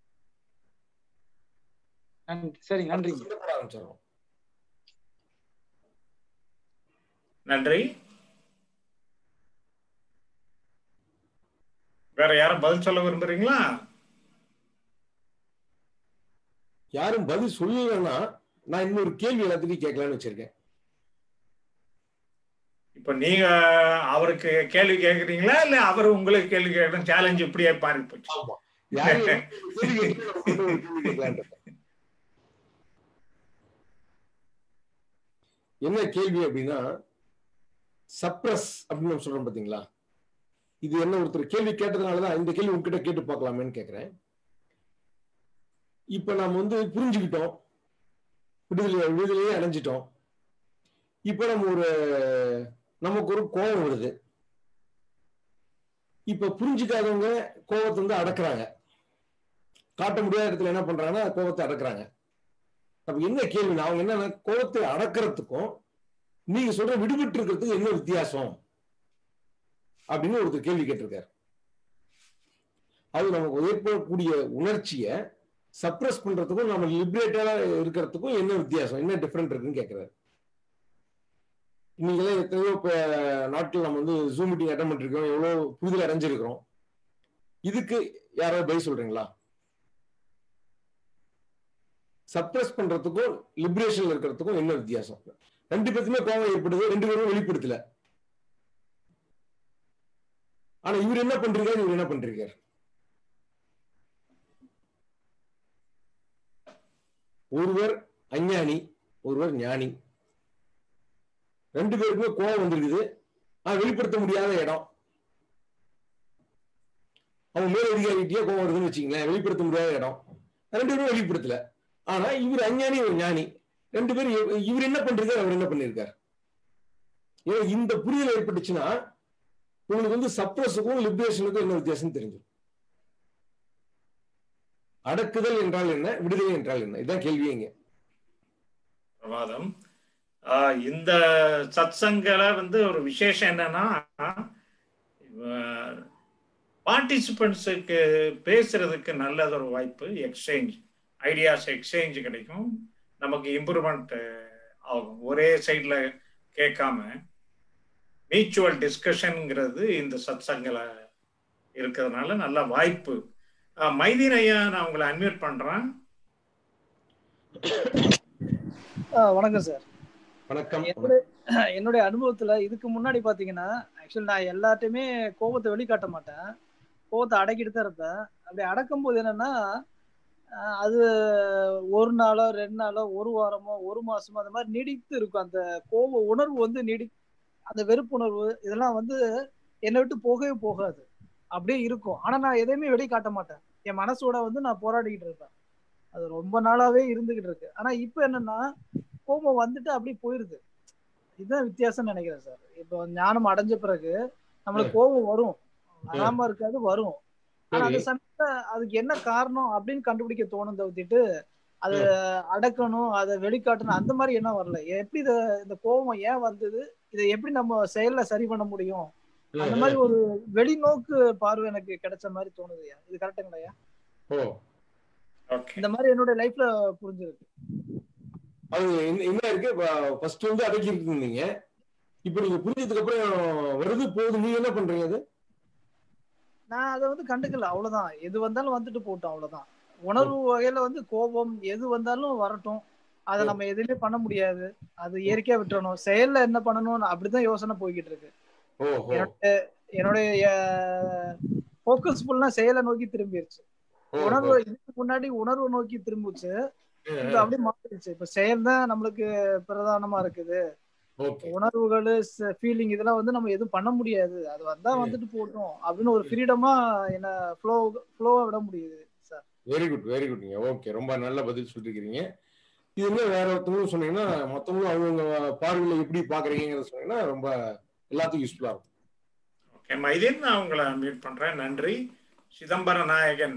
சரி நன்றி ஆரம்பிச்சிடறோம் நன்றி வேற யாரும் பதில் சொல்ல விரும்புறீங்களா யாரும் பதில் சொல்லலைன்னா நான் இன்னொரு கேள்வி எல்லாத்துக்கும் கேட்கலான்னு வச்சிருக்கேன் இப்ப நீங்க அவருக்கு கேள்வி கேக்குறீங்களா இல்ல அவர் உங்களுக்கு கேள்வி கேட்கணும் சேலஞ்ச் இப்படியே மாறி போச்சு என்ன கேள்வி அப்படின்னா சப்ரஸ் அப்படின்னு நம்ம சொல்றோம் பாத்தீங்களா இது என்ன ஒருத்தர் கேள்வி கேட்டதுனாலதான் இந்த கேள்வி உங்ககிட்ட கேட்டு பார்க்கலாமேன்னு கேக்குறேன் இப்ப நாம வந்து புரிஞ்சுக்கிட்டோம் விடுதலை விடுதலையே அடைஞ்சிட்டோம் இப்ப நம்ம ஒரு நமக்கு ஒரு கோபம் வருது இப்ப புரிஞ்சுக்காதவங்க கோபத்தை வந்து அடக்குறாங்க காட்ட முடியாத இடத்துல என்ன பண்றாங்கன்னா கோபத்தை அடக்குறாங்க அப்ப என்ன கேள்வி அவங்க என்னன்னா கோபத்தை அடக்கிறதுக்கும் நீங்க சொல்ற விடுபட்டு இருக்கிறதுக்கு என்ன வித்தியாசம் அப்படின்னு ஒருத்தர் கேள்வி கேட்டிருக்காரு அது நமக்கு ஏற்படக்கூடிய உணர்ச்சியை சப்ரஸ் பண்றதுக்கும் நம்ம லிபரேட்டடா இருக்கிறதுக்கும் என்ன வித்தியாசம் என்ன டிஃபரெண்ட் இருக்குன்னு கேட்கிறாரு நீங்களே எத்தனையோ இப்ப நாட்கள் நம்ம வந்து ஜூம் மீட்டிங் அட்டன் பண்ணிருக்கோம் எவ்வளவு புரிதல் அடைஞ்சிருக்கிறோம் இதுக்கு யாராவது பதில் சொல்றீங்களா சப்ரஸ் பண்றதுக்கும் லிபரேஷன்ல இருக்கிறதுக்கும் என்ன வித்தியாசம் ரெண்டு பேருக்குமே கோபம் ஏற்படுது ரெண்டு பேரும் வெளிப்படுத்தல ஆனா இவர் என்ன பண்றீங்க இவர் என்ன பண்றீங்க ஒருவர் அஞ்ஞானி ஒருவர் ஞானி ரெண்டு பேருக்குமே கோபம் வந்திருக்குது ஆனா வெளிப்படுத்த முடியாத இடம் அவன் மேல் அதிகாரிகிட்டயே கோபம் வருதுன்னு வச்சுங்களேன் வெளிப்படுத்த முடியாத இடம் ரெண்டு பேரும் வெளிப்படுத்தல ஆனா இவர் அஞ்ஞானி ஒரு ஞானி ரெண்டு பேரும் இவர் என்ன பண்றாரு அவர் என்ன பண்ணிருக்காரு ஏன்னா இந்த புரிதல் ஏற்பட்டுச்சுன்னா உங்களுக்கு வந்து சப்ரஸுக்கும் லிபரேஷனுக்கும் என்ன வித்தியாசம் தெரிஞ்சிடும் அடக்குதல் என்றால் என்ன விடுதலை என்றால் என்ன இதான் கேள்வியங்க பிரமாதம் இந்த சத்சங்கல வந்து ஒரு விசேஷம் என்னன்னா பார்ட்டிசிபென்ட்ஸுக்கு பேசுறதுக்கு நல்லது ஒரு வாய்ப்பு எக்ஸ்சேஞ்ச் ஐடியாஸ் எக்ஸ்சேஞ்ச் கிடைக்கும் நமக்கு இம்ப்ரூவ்மெண்ட் ஆகும் ஒரே சைடில் கேட்காம மியூச்சுவல் டிஸ்கஷனுங்கிறது இந்த சத்சங்கில் இருக்கிறதுனால நல்ல வாய்ப்பு மைதீன் ஐயா நான் உங்களை அன்மியூட் பண்றேன் வணக்கம் சார் வணக்கம் என்னுடைய அனுபவத்துல இதுக்கு முன்னாடி பாத்தீங்கன்னா ஆக்சுவலி நான் எல்லாத்தையுமே கோபத்தை வெளிக்காட்ட மாட்டேன் கோபத்தை அடக்கிட்டு தான் இருப்பேன் அப்படி அடக்கும் போது என்னன்னா அது ஒரு நாளோ ரெண்டு நாளோ ஒரு வாரமோ ஒரு மாசமோ அந்த மாதிரி நீடித்து இருக்கும் அந்த கோப உணர்வு வந்து நீடி அந்த வெறுப்புணர்வு இதெல்லாம் வந்து என்னை விட்டு போகவே போகாது அப்படியே இருக்கும் ஆனா நான் எதையுமே வெளியே காட்ட மாட்டேன் என் மனசோட வந்து நான் போராடிக்கிட்டு இருப்பேன் அது ரொம்ப நாளாவே இருந்துகிட்டு இருக்கு ஆனா இப்ப என்னன்னா கோபம் வந்துட்டு அப்படியே போயிருது இதுதான் வித்தியாசம்னு நினைக்கிறேன் சார் இப்போ ஞானம் அடைஞ்ச பிறகு நம்மளுக்கு கோபம் வரும் வராம இருக்காது வரும் ஆனா அந்த சமயத்துல அதுக்கு என்ன காரணம் அப்படின்னு கண்டுபிடிக்க தோணும் தவிர்த்துட்டு அது அடக்கணும் அதை வெளிக்காட்டணும் அந்த மாதிரி என்ன வரல எப்படி இத இந்த கோபம் ஏன் வந்தது இதை எப்படி நம்ம செயல்ல சரி பண்ண முடியும் அந்த மாதிரி ஒரு வெளிநோக்கு பார்வை எனக்கு கிடைச்ச மாதிரி தோணுதுயா இது கரெக்டுங்களையா இந்த மாதிரி என்னோட லைஃப்ல புரிஞ்சிருக்கு அது என்ன இருக்கு ஃபர்ஸ்ட் வந்து அடக்கி இருந்தீங்க இப்ப நீங்க புரிஞ்சதுக்கு அப்புறம் வருது போகுது நீங்க என்ன பண்றீங்க அது நான் அதை வந்து கண்டுக்கல அவ்வளவுதான் எது வந்தாலும் வந்துட்டு போட்டோம் அவ்வளவுதான் உணர்வு வகையில வந்து கோபம் எது வந்தாலும் வரட்டும் அதை நம்ம எதுவுமே பண்ண முடியாது அது இயற்கையா விட்டுறணும் செயல்ல என்ன பண்ணணும் அப்படிதான் யோசனை போய்கிட்டு இருக்கு ஓஹோ என்னோட என்னுடைய ஃபோக்கஸ் ஃபுல்லா செயலை நோக்கி திரும்பிடுச்சு ஓஹோ. உணர்வு இதுக்கு முன்னாடி உணர்வு நோக்கி திரும்பிச்சு இப்ப அப்படியே மாறிடுச்சு இப்ப செயல் தான் நம்மளுக்கு பிரதானமா இருக்குது ஓகே உணர்வுகள் ஃபீலிங் இதெல்லாம் வந்து நம்ம எதுவும் பண்ண முடியாது அது வந்தா வந்துட்டு போட்டோம் அப்படின்னு ஒரு ஃப்ரீடமா என்ன ஃப்ளோ ஃப்ளோவா விட முடியுது சார் வெரி குட் வெரி குட்ங்க ஓகே ரொம்ப நல்ல பதில் சொல்லிருக்கீங்க இதுமே வேற ஒருத்தவங்களும் சொன்னீங்கன்னா மத்தவங்களும் அவங்கவுங்க பார்வையில எப்படி பாக்குறீங்கிறத சொன்னீங்கன்னா ரொம்ப எல்லாத்துக்கும் யூஸ்ஃபுல்லா இருக்கும் ஓகே மைதீன் நான் உங்களை மீட் பண்றேன் நன்றி சிதம்பர நாயகன்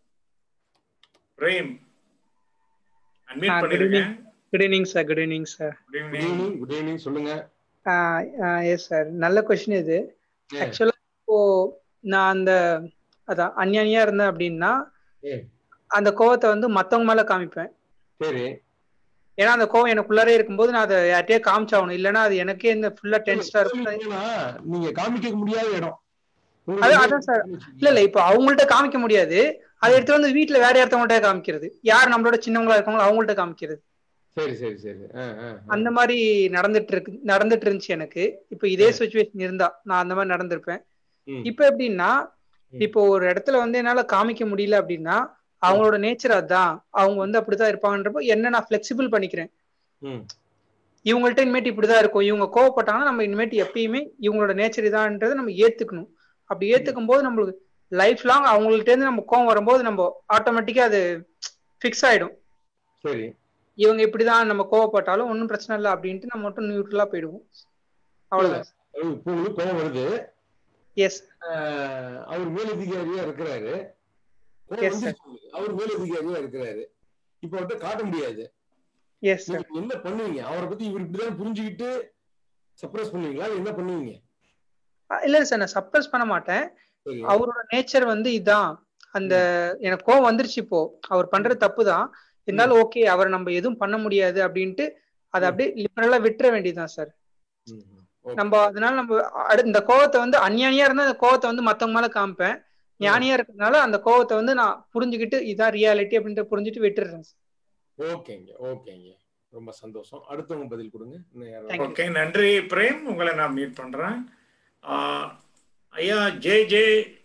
பிரேம் அன்மீட் குட் பண்ணிருக்கேன் evening good evening sir good evening sir good good evening evening good evening சொல்லுங்க எஸ் சார் நல்ல கொஸ்டின் இது ஏ, ஆக்சுவலா இப்போ நான் அந்த அதான் அந்நியா இருந்தேன் அப்படின்னா ஏ, அந்த கோவத்தை வந்து மத்தவங்க மேல காமிப்பேன் சரி ஏன்னா அந்த கோவம் எனக்குள்ளாரே இருக்கும்போது நான் அதை யார்கிட்டயே காமிச்சாகணும் இல்லைன்னா அது எனக்கே இந்த ஃபுல்லா டென்ஸ்டா இருக்கும் ஏன்னா, நீங்க காமிக்க முடியாத இடம் அது அதான் சார் இல்ல இல்ல இப்போ அவங்கள்ட்ட காமிக்க முடியாது அதை எடுத்து வந்து வீட்ல வேற ஒருத்தவங்கள்ட்ட காமிக்கிறது யார் நம்மளோட சின்னவங்களா இருக்காங்களோ அவங்கள்ட்ட காமிக்கிறது சரி சரி சரி ஆ, ஆ, ஆ. அந்த மாதிரி நடந்துட்டு இருக்கு நடந்துட்டு இருந்துச்சு எனக்கு இப்போ இதே சுச்சுவேஷன் இருந்தா நான் அந்த மாதிரி நடந்திருப்பேன் ம். இப்போ எப்படின்னா இப்போ ஒரு இடத்துல வந்து என்னால காமிக்க முடியல அப்படின்னா அவங்களோட நேச்சர் அதான் அவங்க வந்து அப்படிதான் இருப்பாங்கன்றப்போ என்ன நான் ஃபிளெக்சிபிள் பண்ணிக்கிறேன் ம். இவங்கள்ட்ட இனிமேட்டு இப்படிதான் இருக்கும் இவங்க கோவப்பட்டாங்கன்னா நம்ம இனிமேட்டு எப்பயுமே இவங்களோட நேச்சர் இதான்றதை நம்ம ஏத்துக்கணும் அப்படி ஏத்துக்கும் போது நம்மளுக்கு லைஃப் லாங் அவங்கள்ட்ட இருந்து நம்ம கோவம் வரும்போது நம்ம ஆட்டோமேட்டிக்கா அது ஃபிக்ஸ் ஆயிடும் சரி இவங்க இப்படிதான் நம்ம கோவப்பட்டாலும் ஒன்றும் பிரச்சனை இல்லை அப்படின்ட்டு நம்ம மட்டும் நியூட்ரலா போயிடுவோம் அவ்வளவுதான் இப்போ உங்களுக்கு கோவம் வருது எஸ் ஆஹ் அவர் மேலதிகாரியா இருக்கிறாரு கோவம் Yes, sir. வந்துருச்சு உங்களுக்கு. அவர் மேலதிகாரியா இருக்கிறாரு இப்ப அவர்கிட்ட காட்ட முடியாது எஸ் சார் நீங்க என்ன பண்ணுவீங்க அவரை பத்தி இவர் இப்படிதான் புரிஞ்சுக்கிட்டு சப்ரஸ் பண்ணுவீங்களா இல்ல என்ன பண்ணுவீங்க இல்ல சார் நான் சப்ரஸ் பண்ண மாட்டேன் சரி அவரோட நேச்சர் வந்து இதான் அந்த எனக்கு கோவம் வந்துருச்சு இப்போ அவர் பண்ற தப்பு தான் இருந்தாலும் ஓகே அவரை நம்ம எதுவும் பண்ண முடியாது அப்படின்ட்டு அதை அப்படியே லிபரலா விட்டுற வேண்டியதுதான் சார் ம், ம். Okay. நம்ம அதனால நம்ம அடு- இந்த கோவத்தை வந்து அந்நியானியா இருந்தா அந்த கோவத்தை வந்து மத்தவங்க மேல காமிப்பேன் ஞானியா இருக்கிறதுனால அந்த கோவத்தை வந்து நான் புரிஞ்சுக்கிட்டு இதான் ரியாலிட்டி அப்படின்ட்டு புரிஞ்சுட்டு விட்டுடுறேன் sir. ஓகேங்க ஓகேங்க ரொம்ப சந்தோஷம் அடுத்தவங்க பதில் கொடுங்க இன்னும் யாராவது? Thank you. ஓகே நன்றி பிரேம் உங்களை நான் மீட் பண்றேன் ஆ, ஐயா ஜே ஜே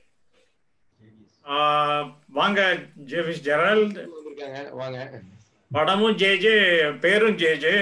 ஆ, வாங்க ஜேவிஸ் ஜெரல்ட் வந்திருக்காங்க வாங்க படமும் ஜே ஜே பேரும் ஜே ஜே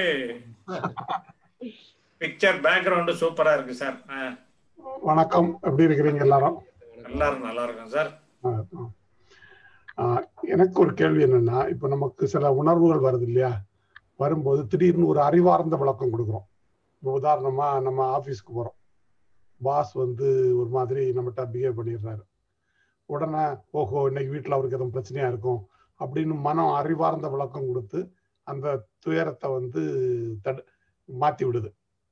பிக்சர் பேக்ரவுண்டு சூப்பரா இருக்கு சார் ஆ, வணக்கம் எப்படி இருக்கிறீங்க எல்லாரும் எல்லாரும் நல்லா இருக்கும் சார் ஆ, ஆ. ஆ, எனக்கு ஒரு கேள்வி என்னன்னா இப்ப நமக்கு சில உணர்வுகள் வருது இல்லையா வரும்போது திடீர்னு ஒரு அறிவார்ந்த விளக்கம் கொடுக்குறோம் இப்ப உதாரணமா நம்ம ஆபீஸ்க்கு போறோம் பாஸ் வந்து ஒரு மாதிரி நம்மகிட்ட பிஹேவ் பண்ணிடுறாரு உடனே ஓஹோ இன்னைக்கு வீட்டில் அவருக்கு எதுவும் பிரச்சனையா இருக்கும் அப்படின்னு மனம் அறிவார்ந்த விளக்கம் கொடுத்து அந்த துயரத்தை வந்து தடு மாத்தி விடுது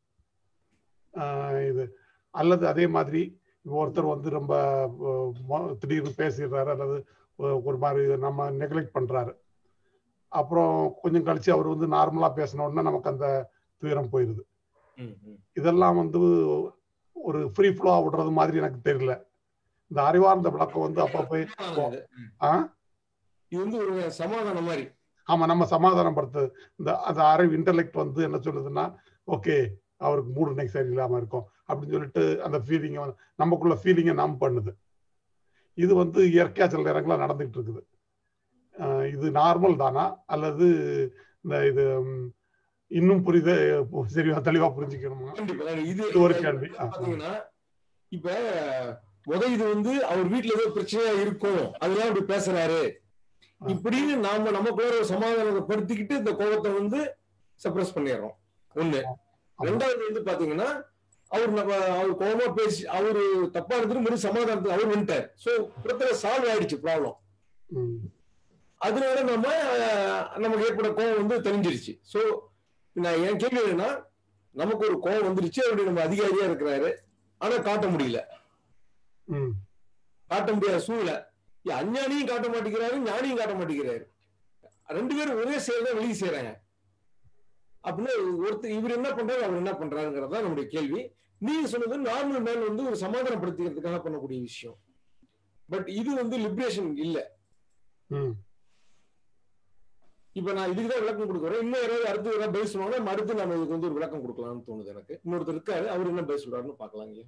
ஆஹ் இது அல்லது அதே மாதிரி இப்போ ஒருத்தர் வந்து ரொம்ப அஹ், மோ- திடீர்னு பேசிடுறாரு அல்லது ஒ- ஒரு மாதிரி நம்ம நெக்லெக்ட் பண்றாரு அப்புறம் கொஞ்சம் கழிச்சு அவர் வந்து நார்மலா பேசின உடனே நமக்கு அந்த துயரம் போயிருது ம், ம். இதெல்லாம் வந்து ஒரு ஃப்ரீ ஃப்ளோ விடுறது மாதிரி எனக்கு தெரியல இந்த அறிவார்ந்த விளக்கம் வந்து அப்பப்போ இது. ஆ இது வந்து ஒரு சமாதானம் மாதிரி ஆமா நம்ம சமாதானப்படுத்து இந்த அந்த அறிவு இன்டலெக்ட் வந்து என்ன சொல்லுதுன்னா ஓகே அவருக்கு மூடு இன்னைக்கு சரியில்லாம இருக்கும் அப்படின்னு சொல்லிட்டு அந்த ஃபீலிங்கை நமக்குள்ள ஃபீலிங்கை நாம் பண்ணுது இது வந்து இயற்கையா சில நேரங்களா நடந்துகிட்டு இருக்குது அஹ் இது நார்மல் தானா அல்லது இந்த இது ம், இன்னும் புரித சரியா தெளிவா புரிஞ்சுக்கணுமா கண்டிப்பா அதாவது இது இது ஒரு கேள்வி ஆ, ஆ. பாத்தீங்கன்னா இப்ப முத இது வந்து அவர் வீட்டுல ஏதோ பிரச்சனையா இருக்கும் அதனால அப்படி பேசுறாரு இப்படின்னு நாம நமக்குள்ள ஒரு சமாதானப்படுத்திக்கிட்டு இந்த கோபத்தை வந்து சப்ரஸ் பண்ணிடுறோம் ஒண்ணு ரெண்டாவது வந்து பாத்தீங்கன்னா அவர் நம்ம அவர் கோபமா பேசி அவரு தப்பா இருந்துட்டு மறுபடியும் சமாதானத்துக்கு அவர் வந்துட்டார் சோ பிரச்சனை சால்வ் ஆயிடுச்சு ப்ராப்ளம் ம், அதனால நம்ம அஹ், நமக்கு ஏற்பட கோவம் வந்து தெரிஞ்சிருச்சு சோ நான் என் கேள்வி என்னன்னா நமக்கு ஒரு கோவம் வந்துருச்சு அப்படி நம்ம அதிகாரியா இருக்கிறாரு ஆனா காட்ட முடியல ம், காட்ட முடியாத சூழ்நிலை இ- அஞ்ஞானியும் காட்ட மாட்டேங்கிறாரு ஞானியும் காட்ட மாட்டேங்கிறாரு ரெண்டு பேரும் ஒரே செயல் தான் வெளியே செய்யறாங்க அப்படின்னா ஒருத்தர் இவர் என்ன பண்றாரு அவர் என்ன பண்றாருங்கிறது தான் நம்முடைய கேள்வி நீங்க சொன்னது நார்மல் மேன் வந்து ஒரு சமாதானப்படுத்திக்கிறதுக்காக பண்ணக்கூடிய விஷயம் பட் இது வந்து லிபரேஷன் இல்ல ம் இப்ப நான் இதுக்கு தான் விளக்கம் கொடுக்குறேன் இன்னும் யாராவது அடுத்து ஏதாவது பதில் சொன்னாங்கன்னா நம்ம அடுத்து நம்ம இதுக்கு வந்து ஒரு விளக்கம் கொடுக்கலாம்னு தோணுது எனக்கு இன்னொருத்தர் இருக்காரு அவர் என்ன பதில் சொல்றாருன்னு பார்க்கலாம் ஐயா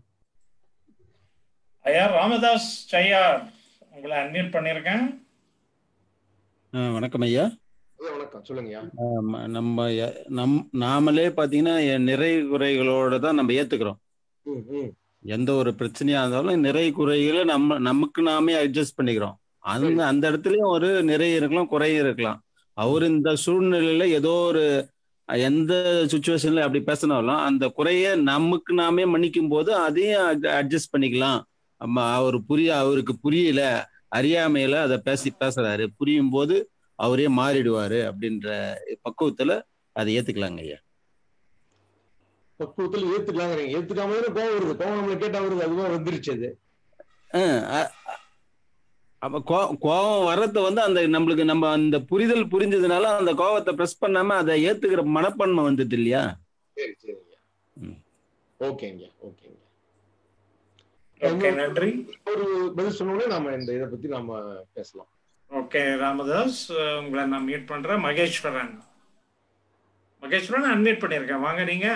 ஐயா ராமதாஸ் சையார் உங்களை அன்மியூட் பண்ணியிருக்கேன் ஆ, வணக்கம் ஐயா ஐயா வணக்கம் சொல்லுங்கய்யா ஆமா, நம்ம எ- நம் நாமளே பாத்தீங்கன்னா எ- நிறை குறைகளோட தான் நம்ம ஏத்துக்கிறோம் ம் ம் எந்த ஒரு பிரச்சனையா இருந்தாலும் நிறை குறைகளை நம்ம நமக்கு நாமே அட்ஜஸ்ட் பண்ணிக்கிறோம் அந்த அந்த இடத்துலயும் ஒரு நிறை இருக்கலாம் குறை இருக்கலாம் அவர் இந்த சூழ்நிலையில ஏதோ ஒரு அஹ், எந்த சுச்சுவேஷன்ல அப்படி பேசினாலும் அந்த குறைய நமக்கு நாமே மன்னிக்கும் போது அதையும் அட்ஜஸ்ட் பண்ணிக்கலாம் நம்ம அவர் புரிய அவருக்கு புரியல அறியாமையில அதை பேசி பேசுறாரு புரியும் போது அவரே மாறிடுவாரு அப்படின்ற பக்குவத்துல அதை ஏத்துக்கலாங்க ஐயா பக்குவத்தில் ஏத்துக்கலாங்கிறீங்க ஏத்துக்காம தானே கோவம் வருது கோவம் நம்மளை கேட்டா வருது அதுவா வந்துருச்சு அது அஹ் அ- அப்ப கோ- கோவம் வர்றது வந்து அந்த நம்மளுக்கு நம்ம அந்த புரிதல் புரிஞ்சதுனால அந்த கோவத்தை பிரஸ் பண்ணாம அதை ஏத்துக்கிற மனப்பான்மை வந்தது இல்லையா சரி சரிங்க ம். ஓகேங்க ஓகேங்க ஓகே நன்றி ஒரு பதில் சொன்னோடனே நாம இந்த இதை பத்தி நாம பேசலாம் ஓகே ராமதாஸ் அஹ், உங்களை நான் மீட் பண்றேன் மகேஸ்வரன் மகேஸ்வரன் அன்மியூட் பண்ணியிருக்கேன் வாங்க நீங்க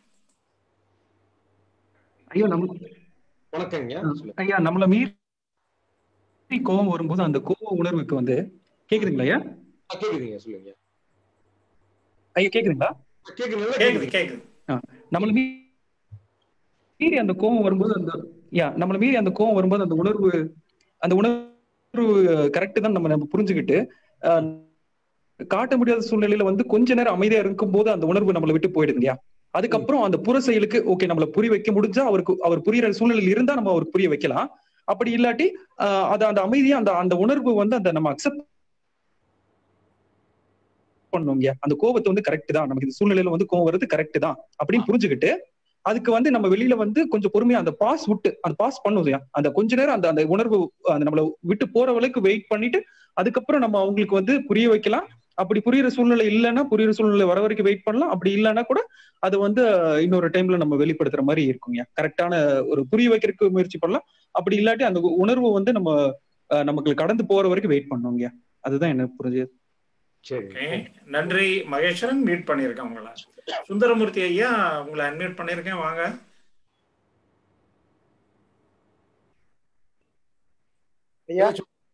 ஐயோ நம்ம வணக்கங்க சொல்லுங்க ஐயா நம்மள மீறி கோபம் வரும்போது அந்த கோப உணர்வுக்கு வந்து கேக்குதுங்களா ஐயா ஆ, கேக்குதுங்க சொல்லுங்க ஐயா கேக்குதுங்களா கேக்குது நல்லா கேக்குது கேக்குது நம்மள மீ- மீறி அந்த கோபம் வரும்போது அந்த யா நம்மள மீறி அந்த கோபம் வரும்போது அந்த உணர்வு அந்த உணர்வு கரெக்ட் தான் நம்ம நம்ம புரிஞ்சுக்கிட்டு அஹ், காட்ட முடியாத சூழ்நிலையில வந்து கொஞ்ச நேரம் அமைதியா இருக்கும்போது அந்த உணர்வு நம்மளை விட்டு போயிடுது இல்லையா அதுக்கப்புறம் அந்த புற செயலுக்கு ஓகே நம்மள புரிய வைக்க முடிஞ்சா அவருக்கு அவர் புரியுற சூழ்நிலையில் இருந்தா நம்ம அவருக்கு புரிய வைக்கலாம் அப்படி இல்லாட்டி ஆஹ் அது அந்த அமைதியா அந்த அந்த உணர்வு வந்து அந்த நம்ம அக்செப்ட் பண்ணுவோங்க அந்த கோபத்தை வந்து கரெக்ட் தான் நமக்கு இந்த சூழ்நிலையில வந்து கோவம் வருது கரெக்ட் தான் அப்படின்னு புரிஞ்சுக்கிட்டு அதுக்கு வந்து நம்ம வெளியில வந்து கொஞ்சம் பொறுமையா அந்த பாஸ் விட்டு அந்த பாஸ் பண்ணுவோம் அந்த கொஞ்ச நேரம் அந்த அந்த உணர்வு அந்த நம்மள விட்டு போற வரைக்கும் வெயிட் பண்ணிட்டு அதுக்கப்புறம் நம்ம அவங்களுக்கு வந்து புரிய வைக்கலாம் அப்படி புரியுற சூழ்நிலை இல்லைன்னா புரியுற சூழ்நிலை வர வரைக்கும் வெயிட் பண்ணலாம் அப்படி இல்லைன்னா கூட அது வந்து அஹ், இன்னொரு டைம்ல நம்ம வெளிப்படுத்துற மாதிரி இருக்குங்க கரெக்டான ஒரு புரிய வைக்கிறதுக்கு முயற்சி பண்ணலாம் அப்படி இல்லாட்டி அந்த உணர்வு வந்து நம்ம அஹ், நமக்கு கடந்து போற வரைக்கும் வெயிட் பண்ணுவோங்க அதுதான் எனக்கு புரிஞ்சது சரி ஓகே நன்றி மகேஸ்வரன் மீட் பண்ணியிருக்கேன் உங்களை சுந்தரமூர்த்தி ஐயா உங்களை அன்மியூட் பண்ணியிருக்கேன் வாங்க ஐயா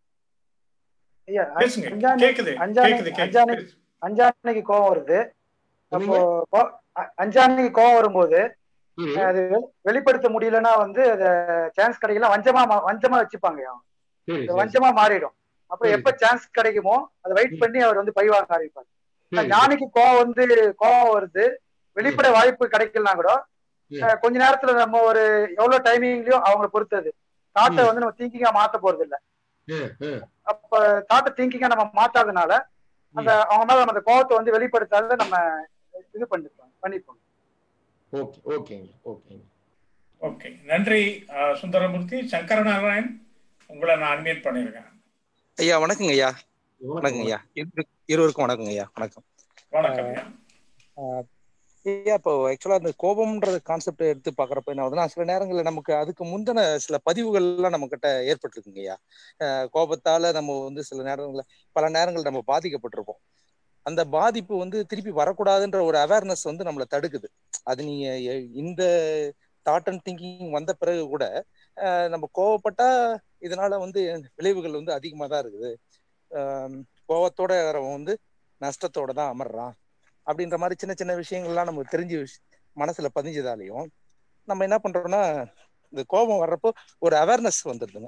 ஐயா பேசுங்க அஞ்சாணி கேக்குது அஞ்சாணி கேக்குது அஞ்சாணி கேக்குது அஞ்சாணிக்கு கோவம் வருது அப்போ கோ- அ- அஞ்சாணிக்கு கோவம் வரும்போது சரி. அது வெ- வெளிப்படுத்த முடியலன்னா வந்து அத சான்ஸ் கிடைக்கல வஞ்சமா மா- வஞ்சமா வச்சுப்பாங்க அவங்க. சரி அது சரி வஞ்சமா மாறிடும் அப்புறம் சரி. எப்ப சான்ஸ் கிடைக்குமோ அதை வெயிட் பண்ணி அவர் வந்து பழிவாங்க ஆரம்பிப்பார் சரி, ஞானிக்கு கோவம் வந்து கோவம் வருது வெளிப்பட வாய்ப்பு கிடைக்கலனா கூட ம். அஹ், கொஞ்ச நேரத்துல நம்ம ஒரு எவ்வளவு டைமிங்லயோ அவங்கள பொறுத்தது தாட்டை வந்து நம்ம திங்கிங்கா மாத்த போறது இல்ல ம், ம். அப்ப தாட்டை திங்கிங்கா நம்ம மாத்தாதனால அந்த அவங்க மேல நம்ம அந்த கோவத்தை வந்து வெளிப்படுத்தாத நம்ம இது பண்ணிப்போம் பண்ணிப்போம் ஓகே ஓகேங்க ஓகேங்க ஓகே நன்றி அஹ், சுந்தரமூர்த்தி சங்கரநாராயண் உங்களை நான் அன்மியூட் பண்ணியிருக்கேன் ஐயா வணக்கங்க ஐயா வணக்கங்க ஐயா இரு- இருவருக்கும் வணக்கங்க ஐயா வணக்கம் வணக்கம் ஐயா ஆஹ் ஐயா இப்போ ஆக்சுவலா அந்த கோபம்ன்ற கான்செப்ட் எடுத்து பாக்குறப்ப என்ன ஆகுதுன்னா சில நேரங்கள்ல நமக்கு அதுக்கு முந்தின சில பதிவுகள் எல்லாம் நம்ம கிட்ட ஏற்பட்டிருக்குங்க ஐயா ஆஹ் கோபத்தால நம்ம வந்து சில நேரங்கள்ல பல நேரங்கள் நம்ம பாதிக்கப்பட்டிருப்போம் அந்த பாதிப்பு வந்து திருப்பி வரக்கூடாதுன்ற ஒரு அவேர்னஸ் வந்து நம்மளை தடுக்குது அது நீங்க எ- இந்த தாட் அண்ட் திங்கிங் வந்த பிறகு கூட ஆஹ் நம்ம கோவப்பட்டா இதனால வந்து விளைவுகள் வந்து அதிகமா தான் இருக்குது ஆஹ் கோவத்தோட வரவன் வந்து நஷ்டத்தோட தான் அமர்றான் அப்படின்ற மாதிரி சின்ன சின்ன விஷயங்கள்லாம் நமக்கு தெரிஞ்சு விஷ- மனசுல பதிஞ்சதாலையும் நம்ம என்ன பண்றோம்னா இந்த கோபம் வர்றப்போ ஒரு அவேர்னஸ் வந்துடுதுங்க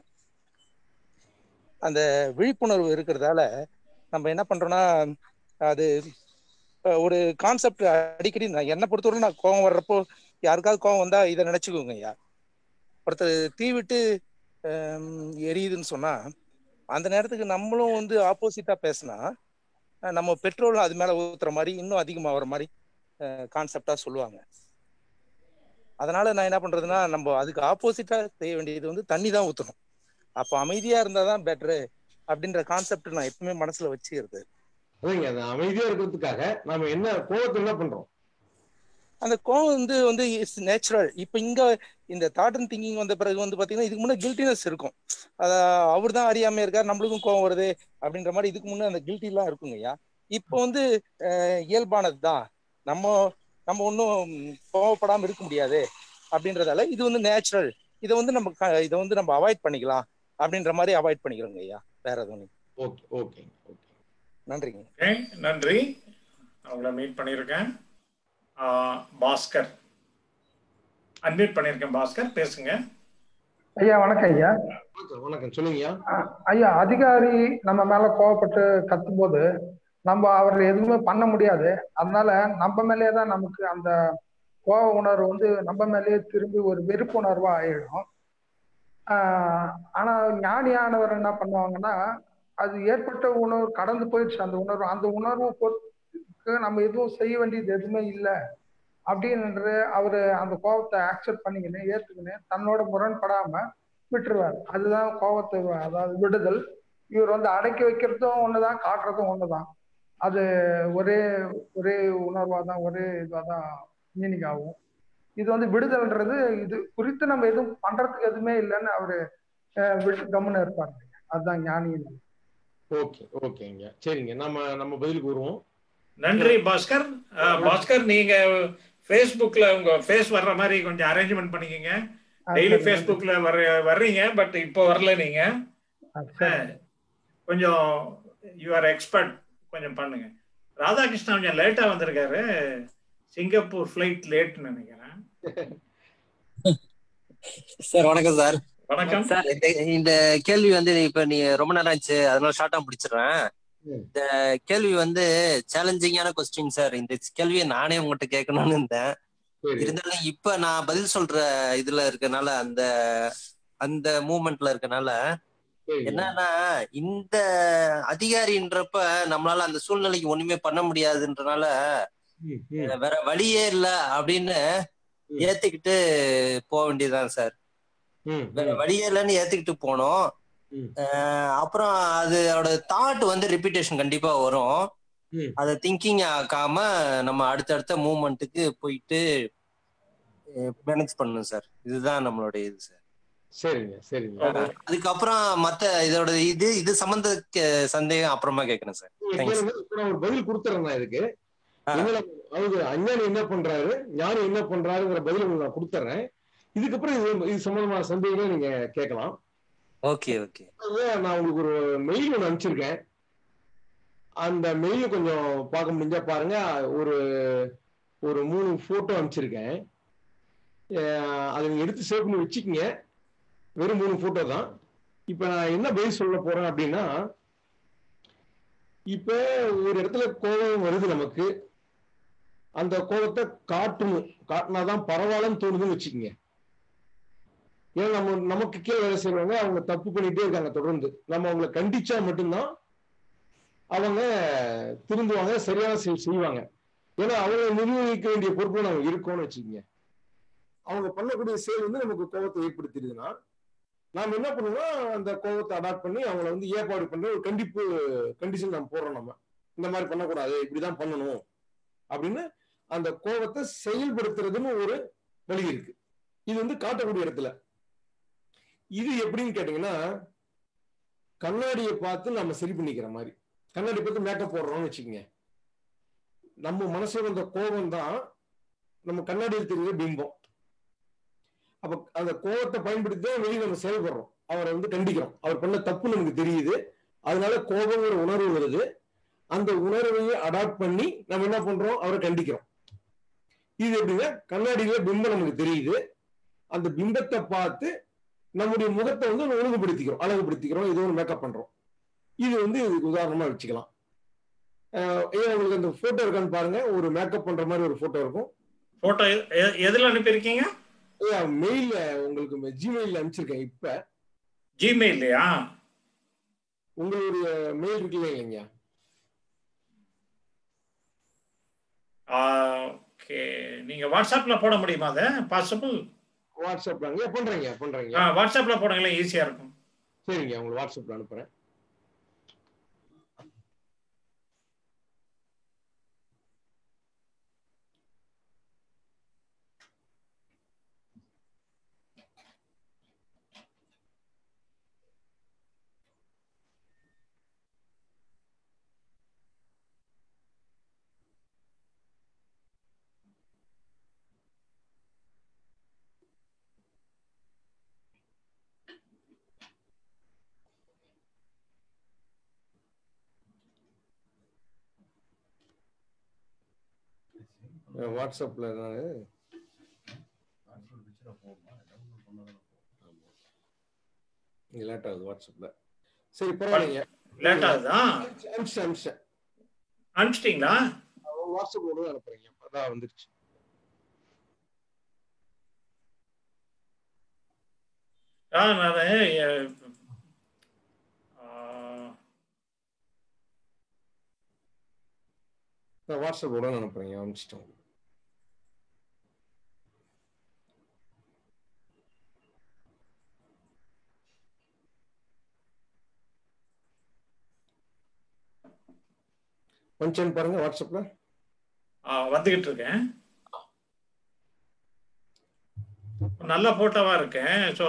அந்த விழிப்புணர்வு இருக்கிறதால நம்ம என்ன பண்றோம்னா அது அஹ், ஒரு கான்செப்ட் அடிக்கடி நான் என்னை பொறுத்தவரை நான் கோபம் வர்றப்போ யாருக்காவது கோபம் வந்தா இதை நினைச்சுக்கோங்க ஐயா ஒருத்தர் தீ விட்டு ஹம், எரியுதுன்னு சொன்னா அந்த நேரத்துக்கு நம்மளும் வந்து ஆப்போசிட்டா பேசினா அஹ் நம்ம பெட்ரோல் அது மேல ஊத்துற மாதிரி இன்னும் அதிகமாகிற மாதிரி கான்செப்டா சொல்லுவாங்க அதனால நான் என்ன பண்றதுன்னா நம்ம அதுக்கு ஆப்போசிட்டா செய்ய வேண்டியது வந்து தண்ணி தான் ஊத்தணும் அப்போ அமைதியா இருந்தாதான் பெட்ரு அப்படின்ற கான்செப்ட் நான் எப்பவுமே மனசுல வச்சுக்கிறது அதாங்க அது அமைதியா இருக்கிறதுக்காக நாம என்ன கோவத்தை என்ன பண்றோம் அந்த கோவம் வந்து வந்து இஸ் நேச்சுரல் இப்போ இங்க இந்த தாட் அண்ட் திங்கிங் வந்த பிறகு வந்து பாத்தீங்கன்னா இதுக்கு முன்னே கில்ட்டினஸ் இருக்கும் அவர் தான் அறியாம இருக்கார் நம்மளுக்கும் கோவம் வருது அப்படின்ற மாதிரி இதுக்கு முன்னே அந்த கில்ட்டி எல்லாம் இருக்குங்க ஐயா இப்போ வந்து அஹ், இயல்பானது தான் நம்ம நம்ம ஒன்றும் கோவப்படாம இருக்க முடியாது அப்படின்றதால இது வந்து நேச்சுரல் இதை வந்து நம்ம க- இதை வந்து நம்ம அவாய்ட் பண்ணிக்கலாம் அப்படின்ற மாதிரி அவாய்ட் பண்ணிக்கிறோங்க ஐயா வேற எதுவும் இல்லை. ஓகே ஓகே ஓகே நன்றிங்க ஓகே நன்றி அவங்கள மீட் பண்ணியிருக்கேன் ஆ, பாஸ்கர் அன்மியூட் பண்ணியிருக்கேன் பாஸ்கர் பேசுங்க ஐயா வணக்கம் ஐயா வணக்கம் வணக்கம் சொல்லுங்கய்யா அ- ஐயா அதிகாரி நம்ம மேல கோவப்பட்டு கத்தும்போது நம்ம அவர் எதுவுமே பண்ண முடியாது அதனால நம்ம மேலேயே தான் நமக்கு அந்த கோப உணர்வு வந்து நம்ம மேலேயே திரும்பி ஒரு வெறுப்பு உணர்வா ஆயிடும் ஆஹ் ஆனா ஞானியானவர் என்ன பண்ணுவாங்கன்னா அது ஏற்பட்ட உணர்வு கடந்து போயிடுச்சு அந்த உணர்வு அந்த உணர்வு பொறுத்து நம்ம எதுவும் செய்ய வேண்டியது எதுவுமே இல்லை அப்படின்னு அவரு அந்த கோபத்தை அக்செப்ட் பண்ணிக்கின்னு ஏத்துக்கின்னு தன்னோட முரண்படாம விட்டுருவார் அதுதான் கோபத்தை அதாவது விடுதல் இவர் வந்து அடக்கி வைக்கிறதும் ஒண்ணுதான் காட்டுறதும் ஒண்ணுதான் அது ஒரே ஒரே உணர்வா தான் ஒரே இதுவாக தான் மீனிங் ஆகும் இது வந்து விடுதல்ன்றது இது குறித்து நம்ம எதுவும் பண்றதுக்கு எதுவுமே இல்லைன்னு அவரு அஹ், விட்டு கம்முன்னு இருப்பாங்க அதுதான் ஞானியின் ஓகே ஓகேங்க சரிங்க நம்ம நம்ம பதிலுக்கு வருவோம் நன்றி பாஸ்கர் ஆ, பாஸ்கர் நீங்க ஃபேஸ்புக்ல உங்க ஃபேஸ் வர்ற மாதிரி கொஞ்சம் அரேஞ்ச்மெண்ட் பண்ணிக்கங்க ஆ, டெய்லி சரி, ஃபேஸ்புக்ல வர வர்றீங்க பட் இப்போ வரல நீங்க ஆ, சரி. ஆ, கொஞ்சம் யூ ஆர் எக்ஸ்பர்ட் கொஞ்சம் பண்ணுங்க ராதாகிருஷ்ணன் கொஞ்சம் லேட்டா வந்திருக்காரு சிங்கப்பூர் ஃபிளைட் லேட்னு நினைக்கிறேன் சார் வணக்கம் சார் வணக்கம் சார் இந்த இந்த கேள்வி வந்து இப்ப நீங்க ரொம்ப நேரம் ஆச்சு அதனால ஷார்ட்டா முடிச்சிடுறேன் இந்த கேள்வி வந்து சேலஞ்சிங்கான கொஸ்டின் சார் இந்த கேள்வியை நானே உங்ககிட்ட கேட்கணும்னு இருந்தேன் சரி இருந்தாலும் இப்ப நான் பதில் சொல்ற இதுல இருக்கனால அந்த அந்த மூமெண்ட்ல இருக்கனால சரிங்க என்னன்னா இந்த அதிகாரின்றப்ப நம்மளால அந்த சூழ்நிலைக்கு ஒண்ணுமே பண்ண முடியாதுன்றனால ம், ம், வேற வழியே இல்ல அப்படின்னு ம். ஏத்துக்கிட்டு போக வேண்டியதுதான் சார் ம், வேற ம், வழியே இல்லைன்னு ஏத்துக்கிட்டு போனோம் ம், அஹ் அப்புறம் அதோட தாட் வந்து ரிப்பீட்டேஷன் கண்டிப்பா வரும் ம். அதை திங்கிங் ஆக்காம நம்ம அடுத்தடுத்த மூமெண்ட்டுக்கு போயிட்டு மேனேஜ் பண்ணணும் சார் இதுதான் நம்மளுடைய இது சார் சரிங்க சரிங்க Okay. அதுக்கப்புறம் மத்த இதோட இது இது சம்பந்த கே- சந்தேகம் அப்புறமா கேட்கணும் சார் நீங்க தேங்க்ஸ் கேளுங்க இப்ப நான் ஒரு பதில் கொடுத்துறேன் நான் இதுக்கு ஆ. எங்களை அதாவது அஞ்ஞானி என்ன பண்றாரு ஞானி என்ன பண்றாருங்கிற பதில் உங்களுக்கு நான் கொடுத்துறேன் இதுக்கப்புறம் இது இது சம்பந்தமான சந்தேகங்களை நீங்க கேட்கலாம் ஓகே ஓகே அதாவது நான் உங்களுக்கு ஒரு மெயில் ஒன்று அனுப்பிச்சிருக்கேன் அந்த மெயில் கொஞ்சம் பார்க்க முடிஞ்சா பாருங்க ஒரு ஒரு மூணு போட்டோ அனுப்பிச்சிருக்கேன் அஹ் அதை நீங்க எடுத்து சேவ் பண்ணி வச்சுக்கோங்க வெறும் மூணு போட்டோ தான் இப்ப நான் என்ன பதில் சொல்ல போறேன் அப்படின்னா இப்ப ஒரு இடத்துல கோபம் வருது நமக்கு அந்த கோபத்தை காட்டணும் காட்டினாதான் பரவாயில்லன்னு தோணுதுன்னு வச்சுக்கோங்க ஏன்னா நம்ம நமக்கு கீழே வேலை செய்வாங்க அவங்க தப்பு பண்ணிட்டே இருக்காங்க தொடர்ந்து நம்ம அவங்கள கண்டிச்சா மட்டும்தான் அவங்க திருந்துவாங்க சரியான செய்- செய்வாங்க ஏன்னா அவங்களை நிர்வகிக்க வேண்டிய பொறுப்புல நம்ம இருக்கோம்னு வச்சுக்கோங்க அவங்க பண்ணக்கூடிய செயல் வந்து நமக்கு கோபத்தை ஏற்படுத்திடுதுன்னா நாம என்ன பண்ணுவோம் அந்த கோபத்தை அடாப்ட் பண்ணி அவங்கள வந்து ஏற்பாடு பண்ண ஒரு கண்டிப்பு கண்டிஷன் நம்ம போடுறோம் நம்ம இந்த மாதிரி பண்ணக்கூடாது இப்படிதான் பண்ணணும் அப்படின்னு அந்த கோபத்தை செயல்படுத்துறதுன்னு ஒரு வழி இருக்கு இது வந்து காட்டக்கூடிய இடத்துல இது எப்படின்னு கேட்டீங்கன்னா கண்ணாடியை பார்த்து நம்ம சரி பண்ணிக்கிற மாதிரி கண்ணாடி பார்த்து மேக்கப் போடுறோம்னு வச்சுக்கோங்க நம்ம மனசுல வந்த கோபம் தான் நம்ம கண்ணாடியில் தெரியுற பிம்பம் அப்ப அந்த கோபத்தை பயன்படுத்தி தான் வெளியே நம்ம செயல்படுறோம் அவரை வந்து கண்டிக்கிறோம் அவர் பண்ண தப்பு நமக்கு தெரியுது அதனால கோபங்கிற உணர்வு வருது அந்த உணர்வையை அடாப்ட் பண்ணி நம்ம என்ன பண்றோம் அவரை கண்டிக்கிறோம் இது எப்படின்னா கண்ணாடியில பிம்பம் நமக்கு தெரியுது அந்த பிம்பத்தை பார்த்து நம்முடைய முகத்தை வந்து ஒழுங்குபடுத்திக்கிறோம் அழகுபடுத்திக்கிறோம் ஏதோ ஒரு மேக்கப் பண்றோம் இது வந்து இதுக்கு உதாரணமா வச்சுக்கலாம் அஹ் ஏன் உங்களுக்கு அந்த போட்டோ இருக்கான்னு பாருங்க ஒரு மேக்கப் பண்ற மாதிரி ஒரு போட்டோ இருக்கும் போட்டோ எதுல அனுப்பியிருக்கீங்க மெயில்ல உங்களுக்கு ஜிமெயில்ல அனுப்பிச்சிருக்கேன் இப்ப ஜிமெயில்லையா உங்களுடைய மெயில் இருக்குல்ல இல்லைங்க ஓகே நீங்க வாட்ஸ்அப்ல போட முடியுமா அதை பாசிபிள் வாட்ஸ்அப்ல அங்கே பண்றீங்க பண்றீங்க ஆ வாட்ஸ்அப்ல போடுங்களேன் ஈஸியா இருக்கும் சரிங்க உங்களுக்கு வாட்ஸ்அப்ல அனுப்புறேன் அஹ் வாட்ஸ்அப்ல நான் லேட் ஆகுது வாட்ஸ்அப்ல சரி பரவாயில்லைங்க லேட் ஆகுதா அனுப்பிச்சேன் அனுப்பிச்சேன் அனுப்பிச்சிட்டீங்களா வாட்ஸ்அப் கூட அனுப்புறீங்க அதான் வந்துருச்சு ஆ நான் நான் வாட்ஸ்அப் கூட அனுப்புறீங்க அனுப்பிச்சிட்டேன் கொஞ்சம் பாருங்க வாட்ஸ்அப்ல வந்துகிட்டு இருக்கேன் நல்ல போட்டோவா இருக்கேன் ஸோ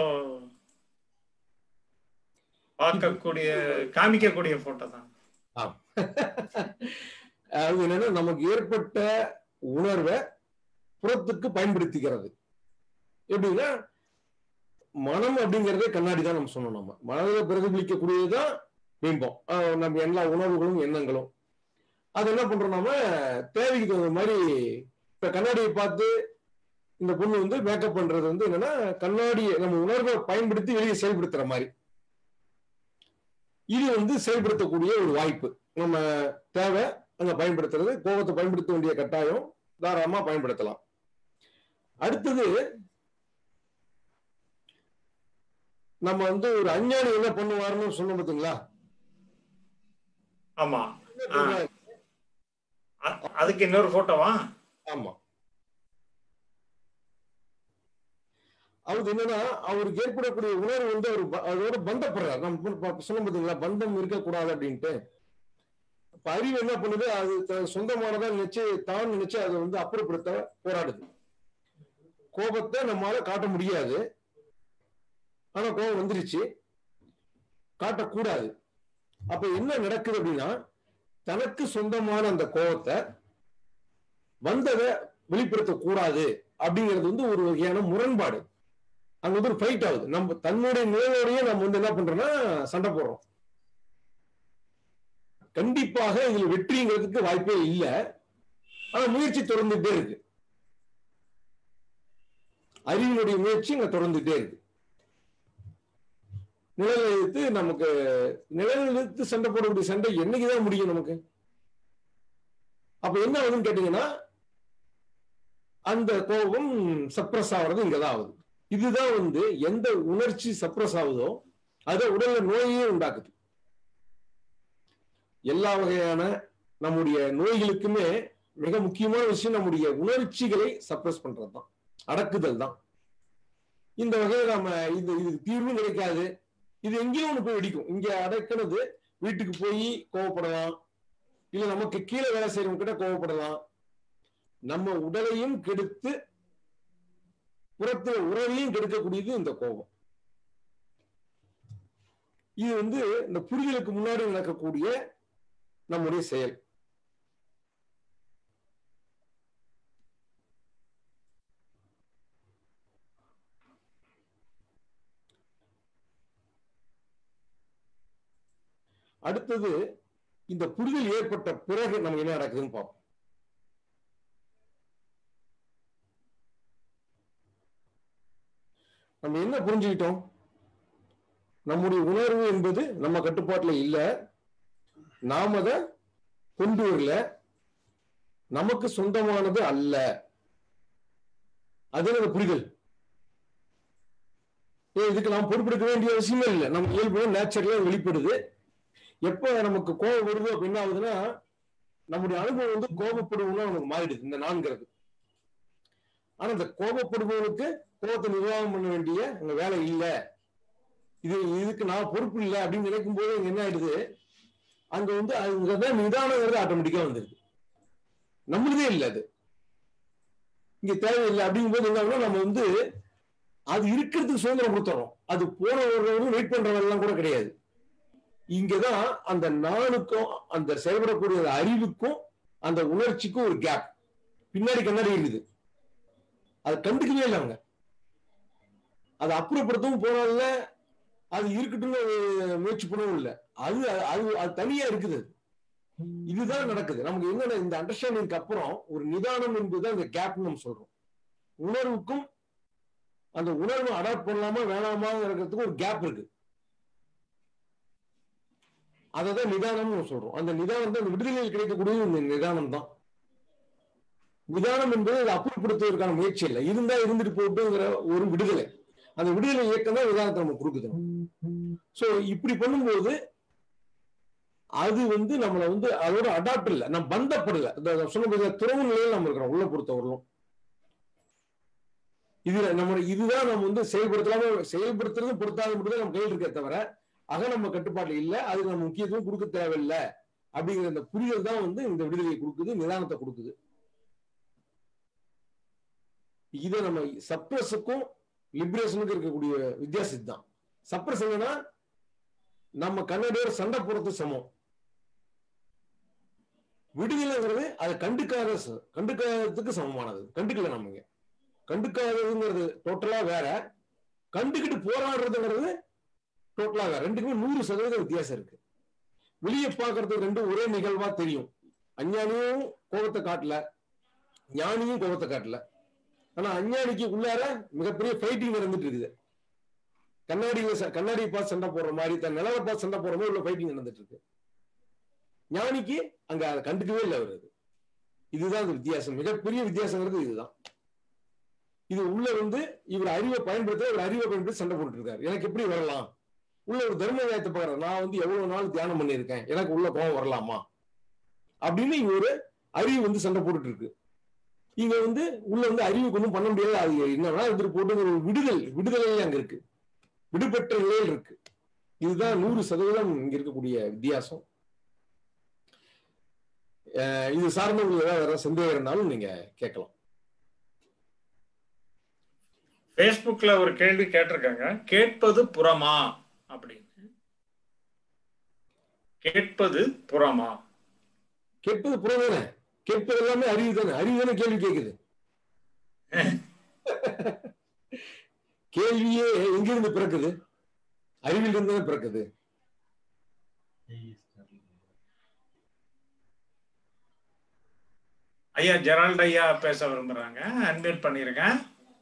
பார்க்கக்கூடிய காமிக்கக்கூடிய போட்டோ தான் ஆம். அது என்னன்னா நமக்கு ஏற்பட்ட உணர்வை புறத்துக்கு பயன்படுத்திக்கிறது எப்படின்னா மனம் அப்படிங்கறதே கண்ணாடி தான் நம்ம சொன்னோம் நம்ம மனதில் பிரதிபலிக்கக்கூடியதுதான் பிம்பம் ஆஹ் நம்ம எல்லா உணர்வுகளும் எண்ணங்களும் அது என்ன பண்றோம் நாம தேவைக்கு தகுந்த மாதிரி இப்ப கண்ணாடியை பார்த்து இந்த பொண்ணு வந்து மேக்கப் பண்றது வந்து என்னன்னா கண்ணாடியை நம்ம உணர்வை பயன்படுத்தி வெளியே செயல்படுத்துற மாதிரி இது வந்து செயல்படுத்தக்கூடிய ஒரு வாய்ப்பு நம்ம தேவை அங்க பயன்படுத்துறது கோபத்தை பயன்படுத்த வேண்டிய கட்டாயம் தாராளமா பயன்படுத்தலாம் அடுத்தது நம்ம வந்து ஒரு அஞ்ஞானி என்ன பண்ணுவாருன்னு சொன்னோம் பார்த்தீங்களா ஆமா ஆ. அ- அதுக்கு இன்னொரு போட்டோவா ஆமா அவருக்கு என்னன்னா அவருக்கு ஏற்படக்கூடிய உணர்வு வந்து அவர் ப- அதோட பந்தப்படுறார் நம்ம இப்ப- இப்ப சொன்னோம் பார்த்தீங்களா பந்தம் இருக்கக்கூடாது அப்படின்ட்டு இப்ப அறிவு என்ன பண்ணுது அது த- சொந்தமானதா நினைச்சு தான் நினைச்சு அதை வந்து அப்புறப்படுத்த போராடுது கோபத்தை நம்மால காட்ட முடியாது ஆனா கோபம் வந்துருச்சு காட்டக்கூடாது அப்ப என்ன நடக்குது அப்படின்னா தனக்கு சொந்தமான அந்த கோபத்தை வந்ததை வெளிப்படுத்த கூடாது அப்படிங்கிறது வந்து ஒரு வகையான முரண்பாடு அங்க வந்து ஒரு ஃபைட் ஆகுது நம்ம தன்னுடைய நிலையோடயே நம்ம வந்து என்ன பண்றோம்னா சண்டை போடுறோம் கண்டிப்பாக இதுல வெற்றிங்கிறதுக்கு வாய்ப்பே இல்லை ஆனா முயற்சி தொடர்ந்துட்டே இருக்கு அறிவினுடைய முயற்சி இங்க தொடர்ந்துட்டே இருக்கு நிழல் எதிர்த்து நமக்கு நிழல் எதிர்த்து சண்டை போடக்கூடிய சண்டை என்னைக்குதான் முடியும் நமக்கு அப்ப என்ன ஆகுதுன்னு கேட்டீங்கன்னா அந்த கோபம் சப்ரஸ் ஆகுறது இங்கதான் ஆகுது இதுதான் வந்து எந்த உணர்ச்சி சப்ரஸ் ஆகுதோ அது உடல்ல நோயையே உண்டாக்குது எல்லா வகையான நம்முடைய நோய்களுக்குமே மிக முக்கியமான விஷயம் நம்முடைய உணர்ச்சிகளை சப்ரஸ் பண்றதுதான் அடக்குதல் தான் இந்த வகையில நம்ம இது இதுக்கு தீர்வும் கிடைக்காது இது எங்கேயும் ஒண்ணு போய் வெடிக்கும் இங்க அடக்கினது வீட்டுக்கு போய் கோவப்படலாம் இல்ல நமக்கு கீழே வேலை செய்யறவங்க கிட்ட கோவப்படலாம் நம்ம உடலையும் கெடுத்து புறத்துல உறவையும் கெடுக்கக்கூடியது இந்த கோபம் இது வந்து இந்த புரிதலுக்கு முன்னாடி நடக்கக்கூடிய நம்முடைய செயல் அடுத்தது இந்த புரிதல் ஏற்பட்ட பிறகு நமக்கு என்ன நடக்குதுன்னு பார்ப்போம் நம்ம என்ன புரிஞ்சுக்கிட்டோம் நம்முடைய உணர்வு என்பது நம்ம கட்டுப்பாட்டுல இல்ல நாம் அதை கொண்டு வரல நமக்கு சொந்தமானது அல்ல அது எனக்கு புரிதல் ஏன் இதுக்கு நாம் பொறுப்பெடுக்க வேண்டிய அவசியமே இல்லை நம்ம இயல்பு நேச்சர்ல வெளிப்படுது எப்ப நமக்கு கோபம் வருது அப்ப என்ன ஆகுதுன்னா நம்முடைய அனுபவம் வந்து கோபப்படுவோம்னா நமக்கு மாறிடுது இந்த நான்கிறது ஆனா இந்த கோபப்படுபவனுக்கு கோபத்தை நிர்வாகம் பண்ண வேண்டிய அங்க வேலை இல்ல இது இதுக்கு நான் பொறுப்பு இல்லை அப்படின்னு நினைக்கும் போது அங்க என்ன ஆயிடுது அங்க வந்து அங்கதான் நிதானங்கிறது ஆட்டோமேட்டிக்கா வந்துருது நம்மளுதே இல்லை அது இங்க தேவையில்லை அப்படிங்கும்போது என்ன ஆகும்னா நம்ம வந்து அது இருக்கிறதுக்கு சுதந்திரம் கொடுத்துறோம் அது போன ஒரு வெயிட் பண்றவெல்லாம் கூட கிடையாது இங்கதான் அந்த நானுக்கும் அந்த செயல்படக்கூடிய அந்த அறிவுக்கும் அந்த உணர்ச்சிக்கும் ஒரு கேப் பின்னாடி கண்ணாடி இருக்குது அதை கண்டுக்கவே இல்லை அவங்க அதை அப்புறப்படுத்தவும் போனால அது இருக்கட்டும்னு முயற்சி பண்ணவும் இல்லை அது அது அது தனியா இருக்குது அது இதுதான் நடக்குது நமக்கு என்னன்னா இந்த அண்டர்ஸ்டாண்டிங்க்கு அப்புறம் ஒரு நிதானம் என்பதுதான் இந்த கேப் நம்ம சொல்றோம் உணர்வுக்கும் அந்த உணர்வு அடாப்ட் பண்ணலாமா வேணாமா இருக்கிறதுக்கு ஒரு கேப் இருக்கு அததான் நிதானம்னு சொல்றோம் அந்த நிதானம் தான் இந்த விடுதலையில் கிடைக்கக்கூடிய இந்த நிதானம் தான் நிதானம் என்பது அதை அப்புறப்படுத்துவதற்கான முயற்சி இல்லை இருந்தா இருந்துட்டு போட்டுங்கிற ஒரு விடுதலை அந்த விடுதலை இயக்கம் தான் நிதானத்தை நம்ம கொடுக்குது சோ இப்படி பண்ணும்போது அது வந்து நம்மளை வந்து அதோட அடாப்ட் இல்லை நம்ம பந்தப்படல இந்த சொன்ன துறவு நிலையில் நம்ம இருக்கிறோம் உள்ள பொறுத்தவரையிலும் இதுல நம்ம இதுதான் நம்ம வந்து செயல்படுத்தலாம செயல்படுத்துறது பொறுத்தாத மட்டும் நம்ம கையில் இருக்கே தவிர அக நம்ம கட்டுப்பாட்டுல இல்ல அதுக்கு நம்ம முக்கியத்துவம் கொடுக்க தேவையில்லை அப்படிங்கிற இந்த புரிதல் தான் வந்து இந்த விடுதலையை கொடுக்குது நிதானத்தை கொடுக்குது இதை நம்ம சப்ரஸுக்கும் லிபரேஷனுக்கும் இருக்கக்கூடிய வித்தியாசம் தான் சப்ரஸ் என்னன்னா நம்ம கண்ணடியோட சண்டை போறது சமம் விடுதலைங்கிறது அதை கண்டுக்காத ச- கண்டுக்காததுக்கு சமமானது கண்டுக்கல நம்ம இங்க கண்டுக்காததுங்கிறது டோட்டலா வேற கண்டுக்கிட்டு போராடுறதுங்கிறது டோட்டலா வேற ரெண்டுக்குமே நூறு சதவீதம் வித்தியாசம் இருக்கு வெளியே பார்க்கறதுக்கு ரெண்டும் ஒரே நிகழ்வா தெரியும் அஞ்ஞானியும் கோபத்தை காட்டல ஞானியும் கோபத்தை காட்டல ஆனா அஞ்ஞானிக்கு உள்ளார மிகப்பெரிய ஃபைட்டிங் நடந்துட்டு இருக்குது கண்ணாடியில ச- கண்ணாடியை பார்த்து சண்டை போடுற மாதிரி தன் நிலவை பார்த்து சண்டை போடுற மாதிரி உள்ள ஃபைட்டிங் நடந்துட்டு இருக்கு ஞானிக்கு அங்க அதை கண்டுக்கவே இல்லை அவரு அது. இதுதான் அந்த வித்தியாசம் மிகப்பெரிய வித்தியாசங்கிறது இதுதான் இது உள்ள வந்து இவர் அறிவை பயன்படுத்த இவர் அறிவை பயன்படுத்தி சண்டை போட்டுட்டு இருக்காரு எனக்கு எப்படி வரலாம் உள்ள ஒரு தர்ம நியாயத்தை பாக்குறேன் நான் வந்து எவ்வளவு நாள் தியானம் பண்ணியிருக்கேன் எனக்கு உள்ள கோபம் வரலாமா அப்படின்னு இங்க ஒரு அறிவு வந்து சண்டை போட்டுட்டு இருக்கு இங்க வந்து உள்ள வந்து அறிவுக்கு ஒன்றும் பண்ண முடியாது அது என்னன்னா இருந்துட்டு போட்டு ஒரு விடுதல் விடுதலை அங்க இருக்கு விடுபட்ட நிலையில் இருக்கு இதுதான் நூறு சதவீதம் இங்க இருக்கக்கூடிய வித்தியாசம் அஹ் இது சார்ந்த உங்களுக்கு ஏதாவது வேற சந்தேகம் இருந்தாலும் நீங்க கேட்கலாம் ஃபேஸ்புக்ல ஒரு கேள்வி கேட்டிருக்காங்க கேட்பது புறமா அப்படின்னு கேட்பது புறமா கேட்பது புறம் தானே கேட்பது எல்லாமே அறிவு தானே அறிவு தானே கேள்வி கேட்குது கேள்வியே எங்கிருந்து பிறக்குது அறிவில் இருந்து தானே பிறக்குது ஐயா ஜெரால்ட் ஐயா பேச விரும்புறாங்க அன்மியூட் பண்ணிருக்கேன்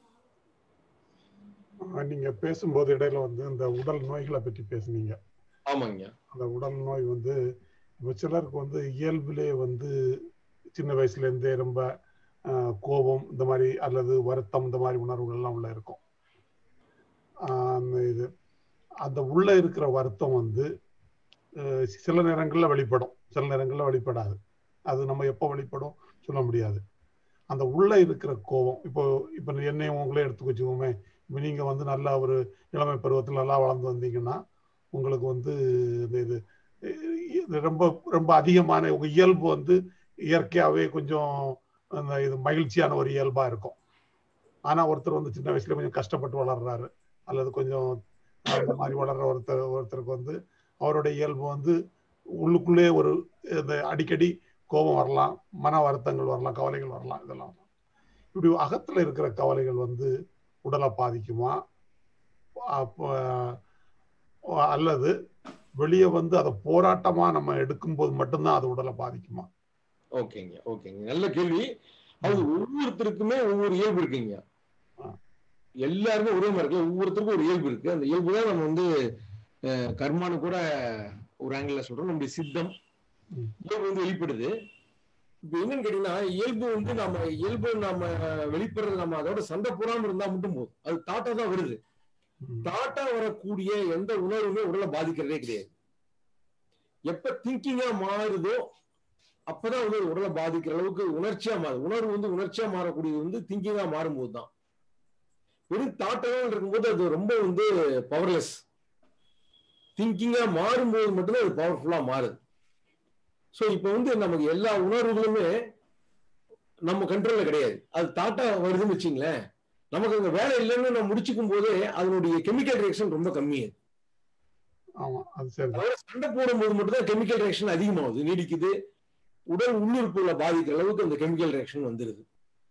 ஆஹ் நீங்க பேசும்போது இடையில வந்து இந்த உடல் நோய்களை பற்றி பேசுனீங்க ஆமாங்க அந்த உடல் நோய் வந்து இப்போ சிலருக்கு வந்து இயல்பிலே வந்து சின்ன வயசுல இருந்தே ரொம்ப ஆஹ் கோபம் இந்த மாதிரி அல்லது வருத்தம் இந்த மாதிரி உணர்வுகள் எல்லாம் உள்ள இருக்கும் ஆஹ் அந்த இது அந்த உள்ள இருக்கிற வருத்தம் வந்து ஆஹ் சில நேரங்கள்ல வெளிப்படும் சில நேரங்கள்ல வெளிப்படாது அது நம்ம எப்போ வெளிப்படும் சொல்ல முடியாது அந்த உள்ள இருக்கிற கோபம் இப்போ இப்போ என்னையும் உங்களே எடுத்து வச்சுக்கோமே இப்போ நீங்க வந்து நல்லா ஒரு இளமை பருவத்தில் நல்லா வளர்ந்து வந்தீங்கன்னா உங்களுக்கு வந்து இந்த இது இது ரொம்ப ரொம்ப அதிகமான உங்க இயல்பு வந்து இயற்கையாவே கொஞ்சம் அந்த இது மகிழ்ச்சியான ஒரு இயல்பா இருக்கும் ஆனா ஒருத்தர் வந்து சின்ன வயசுல கொஞ்சம் கஷ்டப்பட்டு வளர்றாரு அல்லது கொஞ்சம் அந்த மாதிரி வளர்ற ஒருத்தர் ஒருத்தருக்கு வந்து அவருடைய இயல்பு வந்து உள்ளுக்குள்ளே ஒரு இந்த அடிக்கடி கோபம் வரலாம் மன வருத்தங்கள் வரலாம் கவலைகள் வரலாம் இதெல்லாம் வரலாம். இப்படி அகத்துல இருக்கிற கவலைகள் வந்து உடலை பாதிக்குமா அப்போ அல்லது வெளியே வந்து அதை போராட்டமா நம்ம எடுக்கும்போது மட்டும்தான் அது உடலை பாதிக்குமா ஓகேங்க ஓகேங்க நல்ல கேள்வி அது ஒவ்வொருத்தருக்குமே ஒவ்வொரு இயல்பு இருக்குங்க எல்லாருமே ஒரே மாதிரி இருக்கு ஒவ்வொருத்தருக்கும் ஒரு இயல்பு இருக்கு அந்த இயல்பு தான் நம்ம வந்து அஹ், கர்மான்னு கூட ஒரு ஆங்கிள் சொல்றோம் நம்முடைய சித்தம் இயல்பு வந்து வெளிப்படுது இப்ப என்னன்னு கேட்டீங்கன்னா இயல்பு வந்து நம்ம இயல்பு நம்ம வெளிப்படுறது நம்ம அதோட சண்டை போடாம இருந்தா மட்டும் போதும் அது தாட்டா தான் வருது தாட்டா வரக்கூடிய எந்த உணர்வுமே உடலை பாதிக்கிறதே கிடையாது எப்ப திங்கிங்கா மாறுதோ அப்பதான் வந்து உடலை பாதிக்கிற அளவுக்கு உணர்ச்சியா மாறுது உணர்வு வந்து உணர்ச்சியா மாறக்கூடியது வந்து திங்கிங்கா மாறும்போது தான் வெறும் தாட்டங்கள் இருக்கும்போது அது ரொம்ப வந்து பவர்லெஸ் திங்கிங்கா மாறும்போது மட்டும்தான் அது பவர்ஃபுல்லா மாறுது ஸோ இப்போ வந்து நமக்கு எல்லா உணர்வுகளுமே நம்ம கண்ட்ரோல்ல கிடையாது அது தாட்டா வருதுன்னு வச்சுங்களேன் நமக்கு அங்க வேலை இல்லைன்னு நம்ம முடிச்சுக்கும் போதே அதனுடைய கெமிக்கல் ரியாக்ஷன் ரொம்ப கம்மியாகுது ஆமா அது சரி அதாவது சண்டை போடும்போது மட்டும்தான் கெமிக்கல் ரியாக்ஷன் அதிகமாகுது நீடிக்குது உடல் உள்ளுறுப்புகளை பாதிக்கிற அளவுக்கு அந்த கெமிக்கல் ரியாக்ஷன் வந்துருது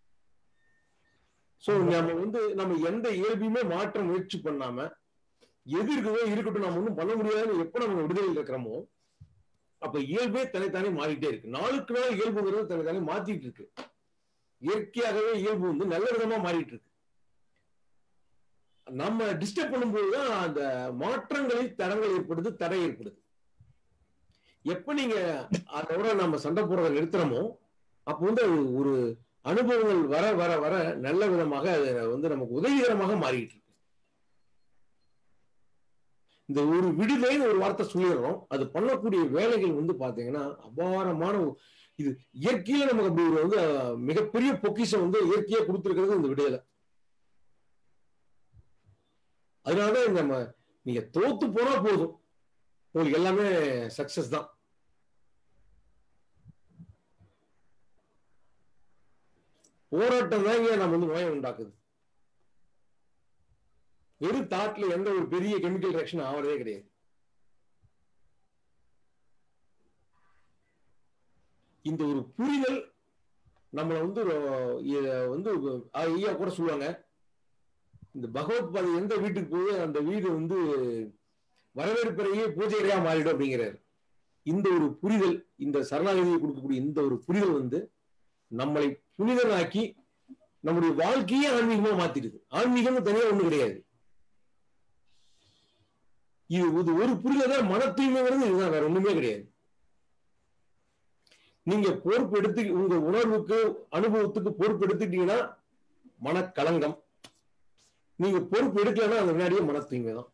சோ நம்ம வந்து நம்ம எந்த இயல்பையுமே மாற்ற முயற்சி பண்ணாம எது இருக்குதோ இருக்கட்டும் நம்ம ஒண்ணும் பண்ண முடியாதுன்னு எப்ப நம்ம விடுதலையில் இருக்கிறோமோ அப்ப இயல்பே தன்னைத்தானே மாறிட்டே இருக்கு நாளுக்கு நாள் இயல்புங்கிறது தன்னைத்தானே மாத்திட்டு இருக்கு இயற்கையாகவே இயல்பு வந்து நல்ல விதமா மாறிட்டு இருக்கு நம்ம டிஸ்டர்ப் பண்ணும்போதுதான் அந்த மாற்றங்களில் தடங்கள் ஏற்படுது தடை ஏற்படுது எப்ப நீங்க அதோட நம்ம சண்டை போடுறதை நிறுத்துறோமோ அப்போ வந்து அது ஒரு அனுபவங்கள் வர வர வர நல்ல விதமாக அது வந்து நமக்கு உதவிகரமாக மாறிட்டு இருக்கு இந்த ஒரு விடுதலைன்னு ஒரு வார்த்தை சொல்லிடுறோம் அது பண்ணக்கூடிய வேலைகள் வந்து பாத்தீங்கன்னா அபாரமான ஒரு- இது இயற்கையில நமக்கு அப்படி ஒரு வந்து அஹ், மிகப்பெரிய பொக்கிஷம் வந்து இயற்கையா கொடுத்துருக்கிறது இந்த விடுதலை அதனாலதான் நம்ம நீங்க தோத்து போனா போதும் உங்களுக்கு எல்லாமே சக்சஸ் தான் போராட்டம் தான் இங்க நம்ம வந்து நோயை உண்டாக்குது வெறும் தாட்ல எந்த ஒரு பெரிய கெமிக்கல் ரியாக்ஷன் ஆவறதே கிடையாது இந்த ஒரு புரிதல் நம்மளை வந்து ரொ- இ- வந்து அஹ் ஐயா கூட சொல்லுவாங்க இந்த பகவத் பாதை எந்த வீட்டுக்கு போகுது அந்த வீடு வந்து வரவேற்பறையே பூஜையா மாறிடும் அப்படிங்கிறாரு இந்த ஒரு புரிதல் இந்த சரணாகதியை கொடுக்கக்கூடிய இந்த ஒரு புரிதல் வந்து நம்மளை புனிதனாக்கி நம்முடைய வாழ்க்கையே ஆன்மீகமா மாத்திடுது ஆன்மீகம் தனியா ஒண்ணு கிடையாது இது இது ஒரு புரிதல் தான் மன தூய்மைங்கிறது இதுதான் வேற ஒண்ணுமே கிடையாது நீங்க பொறுப்பு எடுத்து உங்க உணர்வுக்கு அனுபவத்துக்கு பொறுப்பு எடுத்துட்டீங்கன்னா மனக்கலங்கம் நீங்க பொறுப்பு எடுக்கலைன்னா அந்த முன்னாடியே மன தூய்மை தான்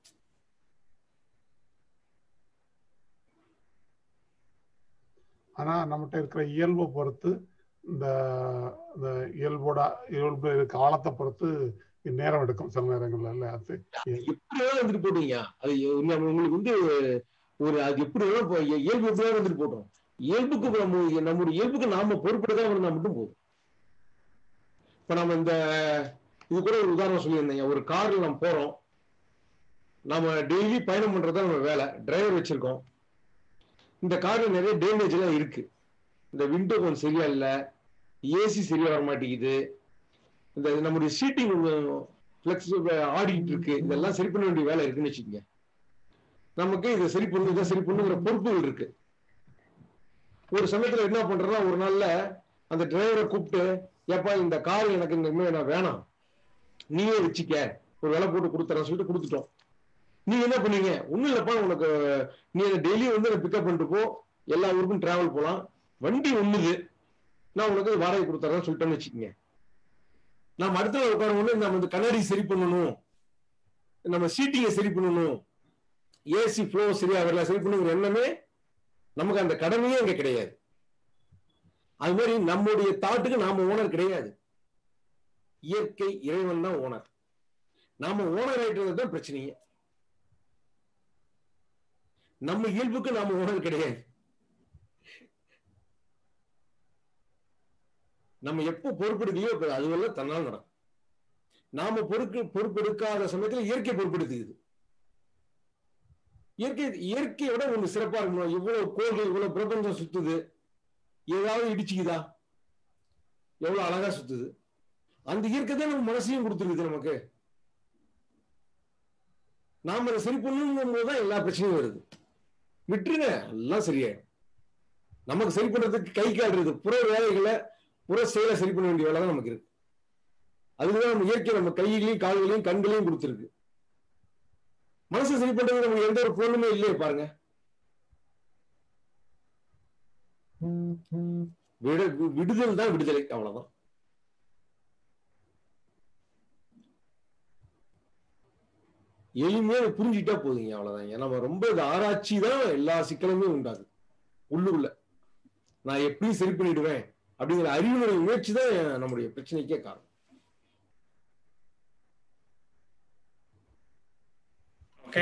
ஆனா நம்மகிட்ட இருக்கிற இயல்பை பொறுத்து இந்த இந்த இயல்போட இயல்பு காலத்தை பொறுத்து நேரம் எடுக்கும் சில நேரங்கள்ல இல்ல அது எப்படி வேணாலும் வந்துட்டு போட்டீங்க அது நம்ம உங்களுக்கு வந்து ஒரு அது எப்படி வேணாலும் இப்போ இயல்பு எப்படி வேணாலும் வந்துட்டு போட்டோம் இயல்புக்கு நம்ம நம்முடைய இயல்புக்கு நாம பொறுப்பெடுக்காம இருந்தா மட்டும் போதும் இப்ப நம்ம இந்த இது கூட ஒரு உதாரணம் சொல்லியிருந்தேங்க ஒரு கார்ல நம்ம போறோம் நம்ம டெய்லி பயணம் பண்றது நம்ம வேலை டிரைவர் வச்சிருக்கோம் இந்த கார்ல நிறைய டேமேஜ் எல்லாம் இருக்கு இந்த விண்டோ கொஞ்சம் சரியா இல்ல ஏசி சரியா வர மாட்டேங்குது இந்த நம்முடைய சீட்டிங் ஃபிளெக்ஸ் ஆடிட்டு இருக்கு இதெல்லாம் சரி பண்ண வேண்டிய வேலை இருக்குன்னு வச்சுக்கோங்க நமக்கு இதை சரி பண்ணு இதை சரி பண்ணுங்கிற பொறுப்புகள் இருக்கு ஒரு சமயத்துல என்ன பண்றோம்னா ஒரு நாள்ல அந்த டிரைவரை கூப்பிட்டு ஏப்பா இந்த கார் எனக்கு இந்த இனிமே நான் வேணாம் நீயே வச்சுக்க ஒரு விலை போட்டு கொடுத்துறேன் சொல்லிட்டு கொடுத்துட்டோம் நீங்க என்ன பண்ணீங்க ஒண்ணும் இல்லப்பா உனக்கு நீ டெய்லி வந்து பிக்கப் பண்ணிட்டு போ எல்லா ஊருக்கும் டிராவல் போலாம் வண்டி ஒண்ணுது நான் உனக்கு வாடகை கொடுத்துறேன் சொல்லிட்டேன்னு வச்சுக்கோங்க நம்ம அடுத்த உட்கார நம்ம இந்த கண்ணாடி சரி பண்ணணும் நம்ம சீட்டிங்கை சரி பண்ணணும் ஏசி ஃப்ளோ சரியா வரல சரி பண்ணுங்கிற எண்ணமே நமக்கு அந்த கடமையே இங்க கிடையாது அது மாதிரி நம்முடைய தாட்டுக்கு நாம ஓனர் கிடையாது இயற்கை இறைவன் தான் ஓனர் நாம ஓனர் ஆயிட்டு தான் பிரச்சனையே நம்ம இயல்புக்கு நாம ஓனர் கிடையாது நம்ம எப்போ பொறுப்பெடுக்கலையோ அப்ப அதுவெல்லாம் தன்னால் நடக்கும் நாம பொறுப்பு பொறுப்பெடுக்காத சமயத்துல இயற்கை பொறுப்பெடுத்துக்குது இயற்கை இயற்கையோட ஒண்ணு சிறப்பா இருக்கணும் இவ்வளவு கோள்கள் இவ்வளவு பிரபஞ்சம் சுத்துது ஏதாவது இடிச்சுக்குதா எவ்வளவு அழகா சுத்துது அந்த இயற்கை தான் நம்ம மனசையும் கொடுத்துருக்குது நமக்கு நாம அதை சரி பண்ணணும் போதுதான் எல்லா பிரச்சனையும் வருது விட்டுருங்க எல்லாம் சரியாயிடும் நமக்கு சரி பண்றதுக்கு கை காட்டுறது புற வேலைகளை புற செயலை சரி பண்ண வேண்டிய வேலை தான் நமக்கு இருக்கு அதுதான் நம்ம இயற்கை நம்ம கைகளையும் கால்களையும் கண்களையும் கொடுத்துருக்கு மனசை சரி பண்றது நமக்கு எந்த ஒரு பொருளுமே இல்லையே பாருங்க விடு- விடுதல் தான் விடுதலை அவ்வளவுதான் எளிமையா இதை புரிஞ்சுக்கிட்டா போதுங்க அவ்வளவுதான் ஏன்னா நம்ம ரொம்ப இது ஆராய்ச்சி தான் எல்லா சிக்கலுமே உண்டாகுது உள்ளுக்குள்ள நான் எப்படி சரி பண்ணிடுவேன் அப்படிங்கிற அறிவுரை முயற்சி தான் நம்முடைய பிரச்சனைக்கே காரணம் ஓகே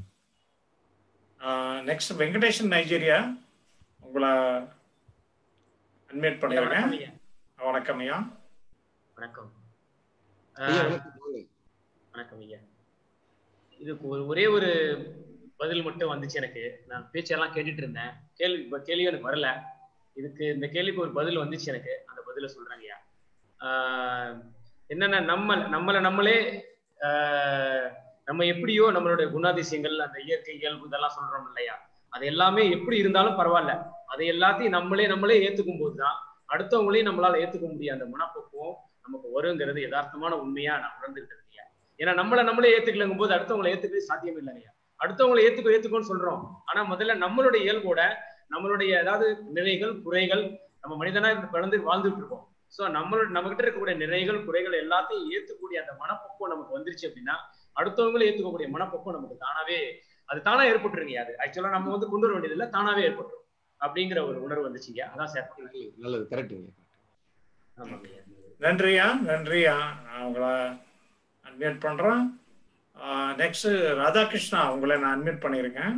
நெக்ஸ்ட் வெங்கடேஷன் நைஜீரியா உங்களை அன்மியூட் பண்ணிருக்கேன் வணக்கம் ஐயா. வணக்கம் ஐயா வணக்கம் ஐயா, ஆஹ், வணக்கம். வாங்க. வணக்கம் ஐயா இதுக்கு ஒரு ஒரே ஒரு பதில் மட்டும் வந்துச்சு எனக்கு நான் பேச்செல்லாம் கேட்டுட்டு இருந்தேன் கேள்வி இப்ப கேள்வி எனக்கு வரல இதுக்கு இந்த கேள்விக்கு ஒரு பதில் வந்துச்சு எனக்கு அந்த பதில சொல்றேங்க ஐயா ஆஹ், என்னன்னா நம்ம நம்மளை நம்மளே ஆஹ், நம்ம எப்படியோ நம்மளுடைய குணாதிசயங்கள் அந்த இயற்கை இயல்பு இதெல்லாம் சொல்றோம் இல்லையா அது எல்லாமே எப்படி இருந்தாலும் பரவாயில்ல அதை எல்லாத்தையும் நம்மளே நம்மளே ஏத்துக்கும் போதுதான் அடுத்தவங்களையும் நம்மளால ஏத்துக்க முடியும் அந்த மனப்பக்குவம் நமக்கு வருங்கிறது யதார்த்தமான உண்மையா நான் உணர்ந்துருக்கிறது இல்லையா ஏன்னா நம்மள நம்மளே ஏத்துக்கலங்கும் போது அடுத்தவங்களை ஏத்துக்கிறது சாத்தியம் இல்லை இல்லையா அடுத்தவங்களை ஏத்துக்கோ ஏத்துக்கோன்னு சொல்றோம் ஆனா முதல்ல நம்மளுடைய இயல்போட நம்மளுடைய ஏதாவது நிறைகள் குறைகள் நம்ம மனிதனா இருந்து பிறந்து வாழ்ந்துட்டு இருக்கோம் சோ நம்ம நம்ம கிட்ட இருக்கக்கூடிய நிறைகள் குறைகள் எல்லாத்தையும் ஏத்துக்கூடிய அந்த மனப்பக்குவம் நமக்கு வந்துருச்சு அப்படின்னா அடுத்தவங்களும் ஏத்துக்கக்கூடிய மனப்பக்குவம் நமக்கு தானாவே அது தானா ஏற்பட்டுருங்க அது ஆக்சுவலா நம்ம வந்து கொண்டு வர வேண்டியது இல்லை தானாவே ஏற்பட்டுரும் அப்படிங்கிற ஒரு உணர்வு வந்துச்சுங்க அதான் சார் நல்லது கரெக்டுங்க ஆமாங்க நன்றியா நன்றியா நான் உங்களை அட்மிட் பண்றேன் நெக்ஸ்ட் ராதாகிருஷ்ணா உங்களை நான் அட்மிட் பண்ணியிருக்கேன்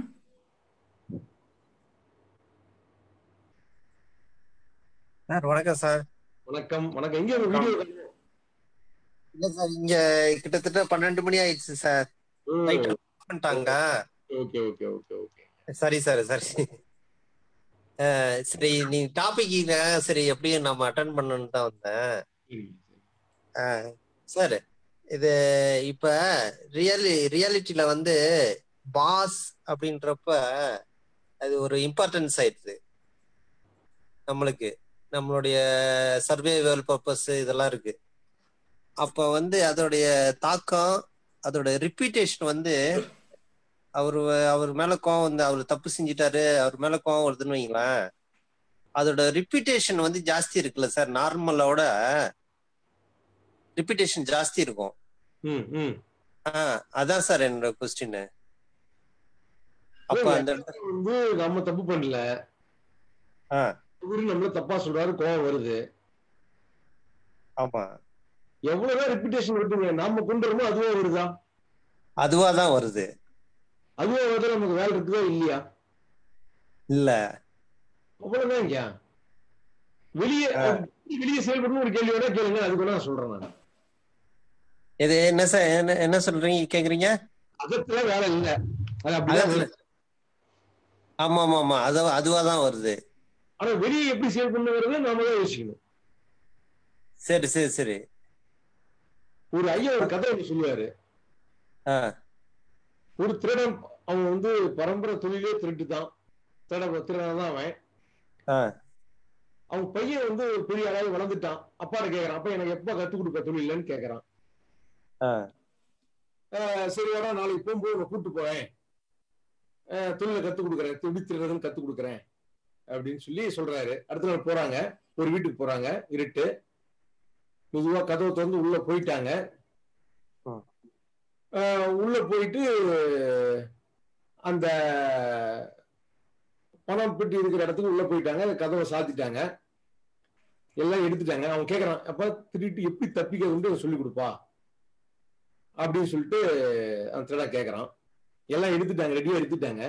சார் வணக்கம் சார் வணக்கம் வணக்கம் எங்க உங்க வீடியோ இல்ல சார் இங்க கிட்டத்தட்ட பன்னெண்டு மணி ஆயிடுச்சு சார் நைட் பண்ணிட்டாங்க ஓகே ஓகே ஓகே ஓகே சரி சார் சரி அஹ் சரி நீ டாபிக் சரி எப்படியும் நம்ம அட்டன் பண்ணணும்னு தான் வந்தேன் அஹ் சார் இது இப்ப ரியலி ரியாலிட்டியில வந்து பாஸ் அப்படின்றப்ப அது ஒரு இம்பார்ட்டன்ஸ் ஆயிடுது நம்மளுக்கு நம்மளுடைய சர்வைவல் பர்பஸ் இதெல்லாம் இருக்கு அப்ப வந்து அதோடைய தாக்கம் அதோட ரிப்பீட்டேஷன் வந்து அவர் அவர் மேல கோவம் வந்து அவர் தப்பு செஞ்சிட்டாரு அவர் மேல கோவம் வருதுன்னு வைங்களேன் அதோட ரிப்பீட்டேஷன் வந்து ஜாஸ்தி இருக்குல்ல சார் நார்மலோட ரிப்பீட்டேஷன் ஜாஸ்தி இருக்கும் ம் ம் ஆஹ் அதான் சார் என்னோட கொஸ்டின் அப்ப அந்த இடத்துல- வந்து நம்ம தப்பு பண்ணல இவரு நம்மள தப்பா சொல்றாரு கோவம் வருது ஆமா எவ்வளவுதான் ரிப்பிட்டேஷன் விட்டுங்க நாம கொண்டு வரமோ அதுவே வருதா அதுவா தான் வருது அதுவே வருது நமக்கு வேலை இருக்குதா இல்லையா இல்ல அவ்வளவுதான் ஐயா வெளியே வெளியே செயல்படணும் ஒரு கேள்வி வேணா கேளுங்க அதுக்கு வேணா நான் சொல்றேன் நான் இது என்ன சார் என்ன என்ன சொல்றீங்க கேக்குறீங்க அகத்துல வேலை இல்ல அது அப்படிதான் அகத்துல- வருது. ஆமா ஆமா ஆமா அது அதுவா தான் வருது ஆனா வெளியே எப்படி செயல்படுங்கிறது நாம தான் யோசிக்கணும் சரி சரி சரி ஒரு ஐயா ஒரு கதை ஒண்ணு சொல்லுவாரு ஒரு திருடன் அவன் வந்து பரம்பரை தொழிலே திருட்டு தான் திருட திருடன் தான் அவன் அவன் பையன் வந்து ஒரு பெரிய அளவு வளர்ந்துட்டான் அப்பாட்ட கேக்குறான் அப்பா எனக்கு எப்ப கத்து கொடுப்ப தொழிலன்னு கேக்குறான் ஆஹ் சரி வாடா நாளைக்கு போகும்போது உன்னை கூட்டு போறேன் ஆஹ் தொழிலை கத்து கொடுக்குறேன் எப்படி திருடுறதுன்னு கத்து கொடுக்குறேன் அப்படின்னு சொல்லி சொல்றாரு அடுத்த நாள் போறாங்க ஒரு வீட்டுக்கு போறாங்க இருட்டு மெதுவா கதவை திறந்து உள்ள போயிட்டாங்க ஆஹ் உள்ள போயிட்டு அந்த பணம் பெட்டி இருக்கிற இடத்துக்கு உள்ள போயிட்டாங்க கதவை சாத்திட்டாங்க எல்லாம் எடுத்துட்டாங்க அவன் கேக்குறான் அப்ப திருட்டு எப்படி தப்பிக்கிறதுன்னு சொல்லி கொடுப்பா அப்படின்னு சொல்லிட்டு அந்த திருடா கேக்குறான் எல்லாம் எடுத்துட்டாங்க ரெடியா எடுத்துட்டாங்க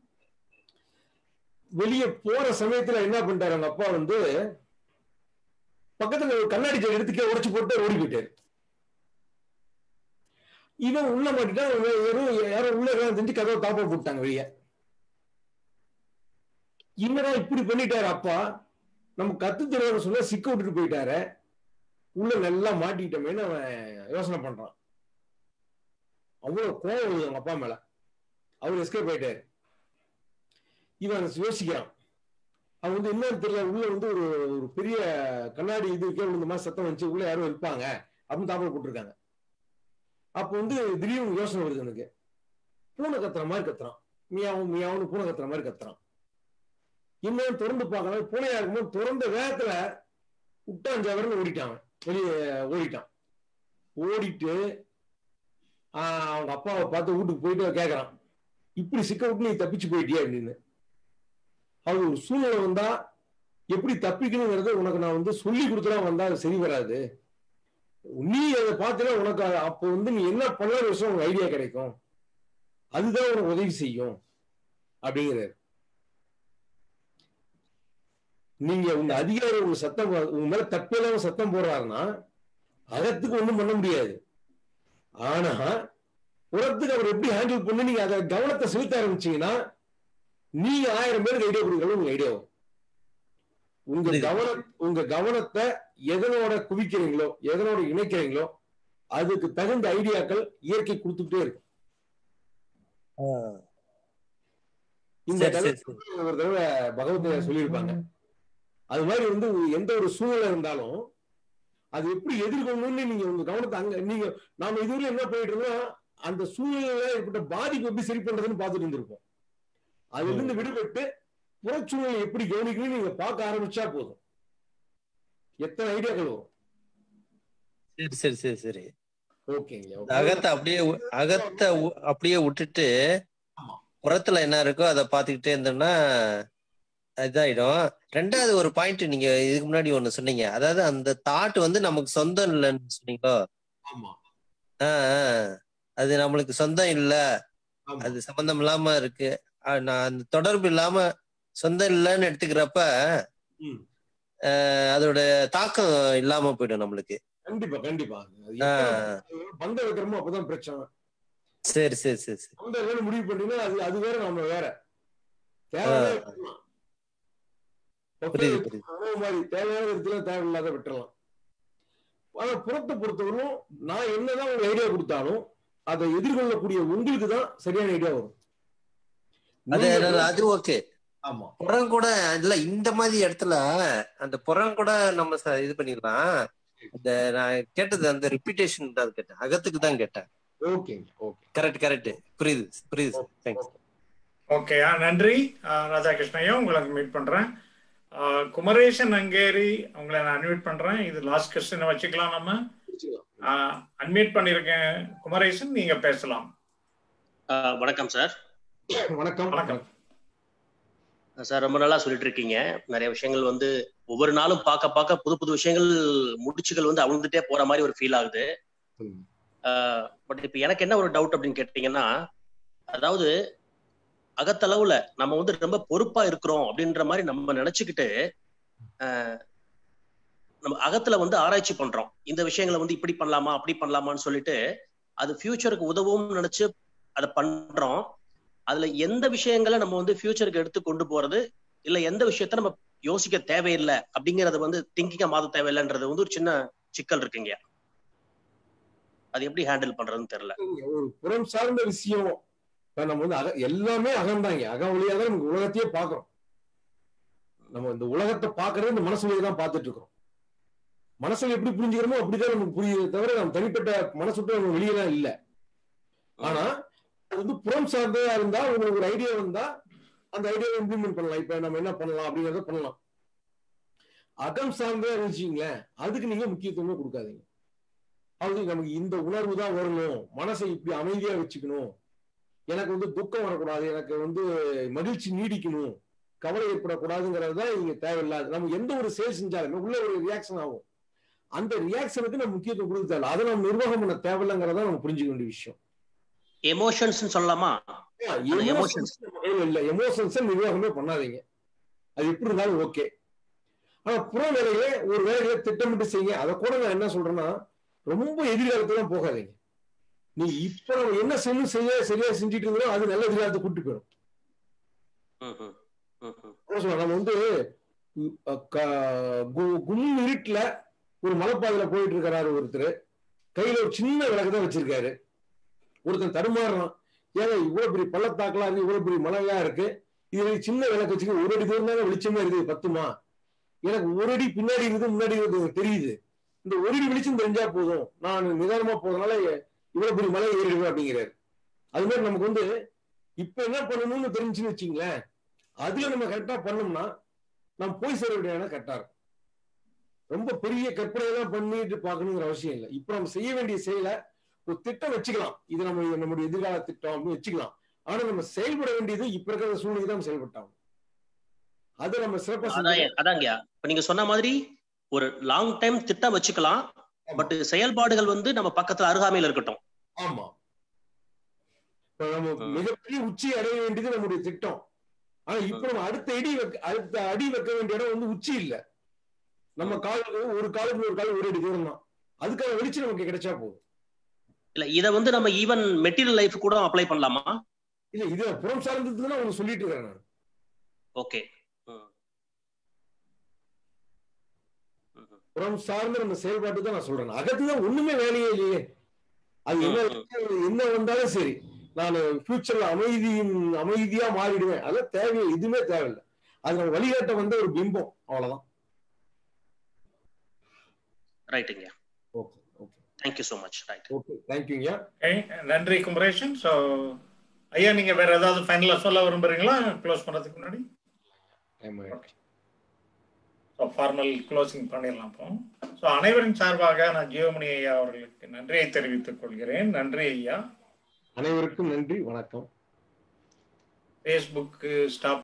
வெளியே போற சமயத்துல என்ன பண்ணிட்டாரு அவங்க அப்பா வந்து பக்கத்துல ஒரு கண்ணாடி ஜன்னல் எடுத்துக்கே உடைச்சு போட்டு ஓடி போயிட்டாரு இவன் உள்ள மாட்டிட்டான் இவன் வெறும் யாரோ உள்ள இருக்கான்னு தெரிஞ்சு கதவை தாப்பா போட்டாங்க வெளியே என்னடா இப்படி பண்ணிட்டாரு அப்பா நம்ம கத்து தெரியாத சொல்ல சிக்க விட்டுட்டு போயிட்டாரு உள்ள நல்லா மாட்டிக்கிட்டோமேன்னு அவன் யோசனை பண்றான் அவ்வளவு கோவம் வருது அவங்க அப்பா மேல அவர் எஸ்கேப் ஆயிட்டாரு இவன் யோசிக்கிறான் அவன் வந்து என்ன தெரியல உள்ள வந்து ஒரு ஒரு பெரிய கண்ணாடி இது இருக்கே இந்த மாதிரி சத்தம் வந்துச்சு உள்ள யாரும் இருப்பாங்க அப்படின்னு தாப்பல் போட்டிருக்காங்க அப்ப வந்து திடீர்னு யோசனை வருது எனக்கு பூனை கத்துற மாதிரி கத்துறான் மியாவும் மியாவுன்னு பூனை கத்துற மாதிரி கத்துறான் இன்னும் திறந்து பார்க்கலாம் பூனையா இருக்கும்போது திறந்த வேகத்துல விட்டாஞ்சாவரன்னு ஓடிட்டான் அவன். வெளியே ஓடிட்டான் ஓடிட்டு ஆஹ் அவங்க அப்பாவை பார்த்து வீட்டுக்கு போயிட்டு கேக்குறான் இப்படி சிக்க விட்டு நீ தப்பிச்சு போயிட்டியே அப்படின்னு அது ஒரு சூழ்நிலை வந்தா எப்படி தப்பிக்கணுங்கிறத உனக்கு நான் வந்து சொல்லி கொடுத்துலாம் வந்தா அது சரி வராது நீ அதை பார்த்தீங்கன்னா உனக்கு அது- அப்போ வந்து நீ என்ன பண்ண விஷயம் உனக்கு ஐடியா கிடைக்கும் அதுதான் உனக்கு உதவி செய்யும் அப்படிங்கிறாரு நீங்க உங்க அதிகாரி உங்க சத்தம் போ- உங்க மேல தப்பில்லாம சத்தம் போடுறாருன்னா அகத்துக்கு ஒண்ணும் பண்ண முடியாது ஆனா உரத்துக்கு அவர் எப்படி ஹேண்டில் பண்ணி நீங்க அதை கவனத்தை செலுத்த ஆரம்பிச்சீங்கன்னா நீங்க ஆயிரம் பேருக்கு ஐடியா கொடுக்கறது உங்க ஐடியா வரும் உங்க கவன உங்க கவனத்தை எதனோட குவிக்கிறீங்களோ எதனோட இணைக்கிறீங்களோ அதுக்கு தகுந்த ஐடியாக்கள் இயற்கை கொடுத்துட்டே இருக்கும் இந்த சரி, கதை சரி, சரி. ஒரு தடவை பகவத்கீதை சொல்லியிருப்பாங்க அது மாதிரி வந்து எந்த ஒரு சூழ்நிலை இருந்தாலும் அது எப்படி எதிர்கொள்ளணும்னு நீங்க உங்க கவனத்தை அங்க நீங்க நாம இதுவரை என்ன பண்ணிட்டு இருந்தோம் அந்த சூழ்நிலையில ஏற்பட்ட பாதிப்பு எப்படி சரி பண்றதுன்னு பார்த்துட்டு இருந்திருப்போம் அதுல இருந்து விடுபட்டு புறச்சூழலை எப்படி கவனிக்கணும்னு நீங்க பார்க்க ஆரம்பிச்சா போதும் எத்தனை ஐடியாக்கள் வரும் சரி சரி சரி சரி ஓகேங்க இந்த அகத்தை அப்படியே வு- அகத்தை வு- அப்படியே விட்டுட்டு புறத்துல என்ன இருக்கோ அதை பார்த்துக்கிட்டே இருந்தோம்னா இதாயிடும் ரெண்டாவது ஒரு பாயிண்ட் நீங்க இதுக்கு முன்னாடி ஒண்ணு சொன்னீங்க அதாவது அந்த தாட் வந்து நமக்கு சொந்தம் இல்லைன்னு சொன்னீங்களோ ஆமா ஆ, ஆ. அது நம்மளுக்கு சொந்தம் இல்ல அது சம்பந்தம் இல்லாம இருக்கு ஆ, நான் அந்த தொடர்பு இல்லாம சொந்தம் இல்லைன்னு எடுத்துக்கிறப்ப ம். ஆஹ், அதோட தாக்கம் இல்லாம போயிடும் நம்மளுக்கு கண்டிப்பா கண்டிப்பா அது ஆ, எப்ப பந்தம் வைக்கிறோமோ அப்பதான் பிரச்சனை சரி சரி சரி சரி பந்தம் வேணும் முடிவு பண்ணீங்கன்னா அது அது வேற நம்ம வேற ஆ, தேவையான விட்டுறலாம். புரியுது புரியுது உணவு மாதிரி தேவையான இடத்துல தேவையில்லாத விட்டுறலாம் ஆனா புறத்தை பொறுத்தவரைக்கும் நான் என்னதான் ஒரு ஐடியா கொடுத்தாலும் அதை எதிர்கொள்ளக்கூடிய உங்களுக்கு தான் சரியான ஐடியா வரும் அது நீங்க- அது- அது ஓகே ஆமா புறம் கூட இல்ல இந்த மாதிரி இடத்துல அந்த புறம் கூட நம்ம ச- இது பண்ணிடலாம் இந்த நான் கேட்டது அந்த ரிப்பீட்டேஷன் தான் கேட்டேன் அகத்துக்கு தான் கேட்டேன் ஓகேங்க ஓகே கரெக்ட் கரெக்ட் புரியுது புரியுது தேங்க்ஸ் ஓகே நன்றி ஆஹ் ராதாகிருஷ்ணய்யா உங்களுக்கு மீட் பண்றேன் ஆஹ் குமரேசன் அங்கேரி உங்களை நான் அன்மியூட் பண்றேன் இது லாஸ்ட் கொஸ்டின் வச்சுக்கலாம் நம்ம அன்மியூட் பண்ணிருக்கேன் குமரேசன் நீங்க பேசலாம் ஆஹ் வணக்கம் சார் வணக்கம் வணக்கம் சார் ரொம்ப நல்லா சொல்லிட்டு இருக்கீங்க நிறைய விஷயங்கள் வந்து ஒவ்வொரு நாளும் பார்க்க பார்க்க புது புது விஷயங்கள் முடிச்சுகள் வந்து அவிழ்ந்துட்டே போற மாதிரி ஒரு ஃபீல் ஆகுது பட் இப்ப எனக்கு என்ன ஒரு டவுட் அப்படின்னு கேட்டீங்கன்னா அதாவது அகத்தளவுல நம்ம வந்து ரொம்ப பொறுப்பா இருக்கிறோம் அப்படின்ற மாதிரி நம்ம நினைச்சுக்கிட்டு ஆஹ், நம்ம அகத்துல வந்து ஆராய்ச்சி பண்றோம் இந்த விஷயங்களை வந்து இப்படி பண்ணலாமா அப்படி பண்ணலாமான்னு சொல்லிட்டு அது ஃபியூச்சருக்கு உதவும்னு நினைச்சு அதை பண்றோம் அதுல எந்த விஷயங்களை நம்ம வந்து ஃபியூச்சருக்கு எடுத்து கொண்டு போறது இல்ல எந்த விஷயத்த நம்ம யோசிக்க தேவையில்லை அப்படிங்கறத வந்து திங்கிங்க மாத தேவையில்லைன்றது வந்து ஒரு சின்ன சிக்கல் இருக்குங்க அது எப்படி ஹேண்டில் பண்றதுன்னு தெரியல ஒரு புறம் சார்ந்த விஷயம் இப்ப நம்ம வந்து அக எல்லாமே அகம்தாங்க அகம் வழியா தான் நமக்கு உலகத்தையே பாக்குறோம் நம்ம இந்த உலகத்தை பாக்குறது இந்த மனசு வழியா தான் பார்த்துட்டு இருக்கோம் மனசுல எப்படி புரிஞ்சுக்கிறோமோ அப்படிதான் நமக்கு புரியுது தவிர நம்ம தனிப்பட்ட மனசு விட்டு நம்ம வெளியெல்லாம் இல்ல ஆனா அது வந்து புறம் சார்ந்ததா இருந்தா உங்களுக்கு ஒரு ஐடியா வந்தா அந்த ஐடியாவை இம்ப்ளிமெண்ட் பண்ணலாம் இப்ப நம்ம என்ன பண்ணலாம் அப்படிங்கறத பண்ணலாம் அகம் சார்ந்ததா இருந்துச்சுங்களேன் அதுக்கு நீங்க முக்கியத்துவமே கொடுக்காதீங்க அது நமக்கு இந்த உணர்வு தான் வரணும் மனசை இப்படி அமைதியா வச்சுக்கணும் எனக்கு வந்து துக்கம் வரக்கூடாது எனக்கு வந்து மகிழ்ச்சி நீடிக்கணும் கவலை ஏற்படக்கூடாதுங்கிறது தான் இங்க தேவையில்லாது நம்ம எந்த ஒரு செயல் செஞ்சாலுமே உள்ள ஒரு ரியாக்ஷன் ஆகும் அந்த ரியாக்ஷனுக்கு நம்ம முக்கியத்துவம் கொடுக்க தேவை அதை நம்ம நிர்வாகம் பண்ண தேவையில்லைங்கிறத நம்ம புரிஞ்சுக்க வேண்டிய விஷயம் எமோஷன்ஸ் சொல்லலாமா அந்த எமோஷன்ஸ் இல்ல எமோஷன்ஸ் நிர்வாகமே பண்ணாதீங்க அது எப்படி இருந்தாலும் ஓகே ஆனா புற வேலையை ஒரு வேலையை திட்டமிட்டு செய்யுங்க அதை கூட நான் என்ன சொல்றேன்னா ரொம்ப எதிர்காலத்துல போகாதீங்க நீ இப்ப நம்ம என்ன செய்யணும் செய்ய சரியா செஞ்சுட்டு இருந்தோம் அது நல்ல எதிர்காலத்தை கூட்டு போயிடும் என்ன சொல்றேன், நம்ம வந்து உம், அஹ், க- கு- கும் இருட்டுல ஒரு மலைப்பாதையில போயிட்டு இருக்கிறாரு ஒருத்தர் கையில ஒரு சின்ன விளக்கு தான் வச்சிருக்காரு ஒருத்தன் தடுமாறுறான் ஏங்க இவ்வளவு பெரிய பள்ளத்தாக்கெல்லாம் இருக்கு இவ்வளவு பெரிய மலையா இருக்கு இதுல சின்ன விளக்கு வச்சுக்க ஒரு அடி தூரம் தானே வெளிச்சமா இருக்குது பத்துமா எனக்கு ஒரு அடி பின்னாடி இருக்குது முன்னாடி இருக்குது எனக்கு தெரியுது இந்த ஒரு அடி வெளிச்சம் தெரிஞ்சா போதும் நான் நிதானமா போறதுனால இவ்வளவு பெரிய மலை ஏறிடுவேன் அப்படிங்கிறாரு அது மாதிரி நமக்கு வந்து இப்ப என்ன பண்ணணும்னு தெரிஞ்சுன்னு வச்சுங்களேன் அதுல நம்ம கரெக்டா பண்ணோம்னா நம்ம போய் சேர வேண்டிய இடம் கரெக்டா இருக்கும் ரொம்ப பெரிய கற்பனை எல்லாம் பண்ணிட்டு பார்க்கணுங்கிற அவசியம் இல்லை இப்ப நம்ம செய்ய வேண்டிய செயலை ஒரு திட்டம் வச்சுக்கலாம் இது நம்ம இது நம்முடைய எதிர்கால திட்டம் அப்படின்னு வச்சுக்கலாம் ஆனா நம்ம செயல்பட வேண்டியது இப்ப இருக்கிற சூழ்நிலை தான் நம்ம செயல்பட்டாகும் அதை நம்ம சிறப்பா அதான் செஞ்சா அதாங்கய்யா இப்ப நீங்க சொன்ன மாதிரி ஒரு லாங் டைம் திட்டம் வச்சுக்கலாம் பட் செயல்பாடுகள் வந்து நம்ம பக்கத்துல அருகாமையில் இருக்கட்டும் ஆமா இப்ப நம்ம மிகப்பெரிய உச்சி அடைய வேண்டியது நம்முடைய திட்டம் ஆனா இப்ப நம்ம அடுத்த அடி வைக்க அடுத்த அடி வைக்க வேண்டிய இடம் வந்து உச்சி இல்ல நம்ம காலுக்கு ஒரு காலுக்கு ஒரு கால் ஒரு அடி தூரம் தான் அதுக்கான வெளிச்சம் நமக்கு கிடைச்சா போதும் இல்ல இத வந்து நம்ம ஈவன் மெட்டீரியல் லைஃப் கூட அப்ளை பண்ணலாமா இல்ல இது புறம் சார்ந்ததுக்கு தான் உங்களுக்கு சொல்லிட்டு இருக்கிறேன் நான் ஓகே புறம் சார்ந்த நம்ம செயல்பாட்டு தான் நான் சொல்றேன் அகத்துதான் ஒண்ணுமே வேலையே இல்லையே அது என்ன என்ன வந்தாலும் சரி நான் ஃபியூச்சர்ல அமைதியின் அமைதியா மாறிடுவேன் அதெல்லாம் தேவையை எதுவுமே தேவையில்லை அது நம்ம வழிகாட்ட வந்த ஒரு பிம்பம் அவ்வளவுதான் ரைட்டுங்க okay okay thank you so much right okay தேங்க்யூங்க Okay, நன்றி குமரேஷன் ஸோ ஐயா நீங்க வேற ஏதாவது ஃபைனலா சொல்ல விரும்புறீங்களா க்ளோஸ் பண்றதுக்கு முன்னாடி ஸோ ஃபார்மல் க்ளோசிங் பண்ணிடலாம் அப்போ ஸோ அனைவரின் சார்பாக நான் ஜீவமணி ஐயா அவர்களுக்கு நன்றியை தெரிவித்துக் கொள்கிறேன் நன்றி ஐயா அனைவருக்கும் நன்றி வணக்கம் ஃபேஸ்புக் ஸ்டாப்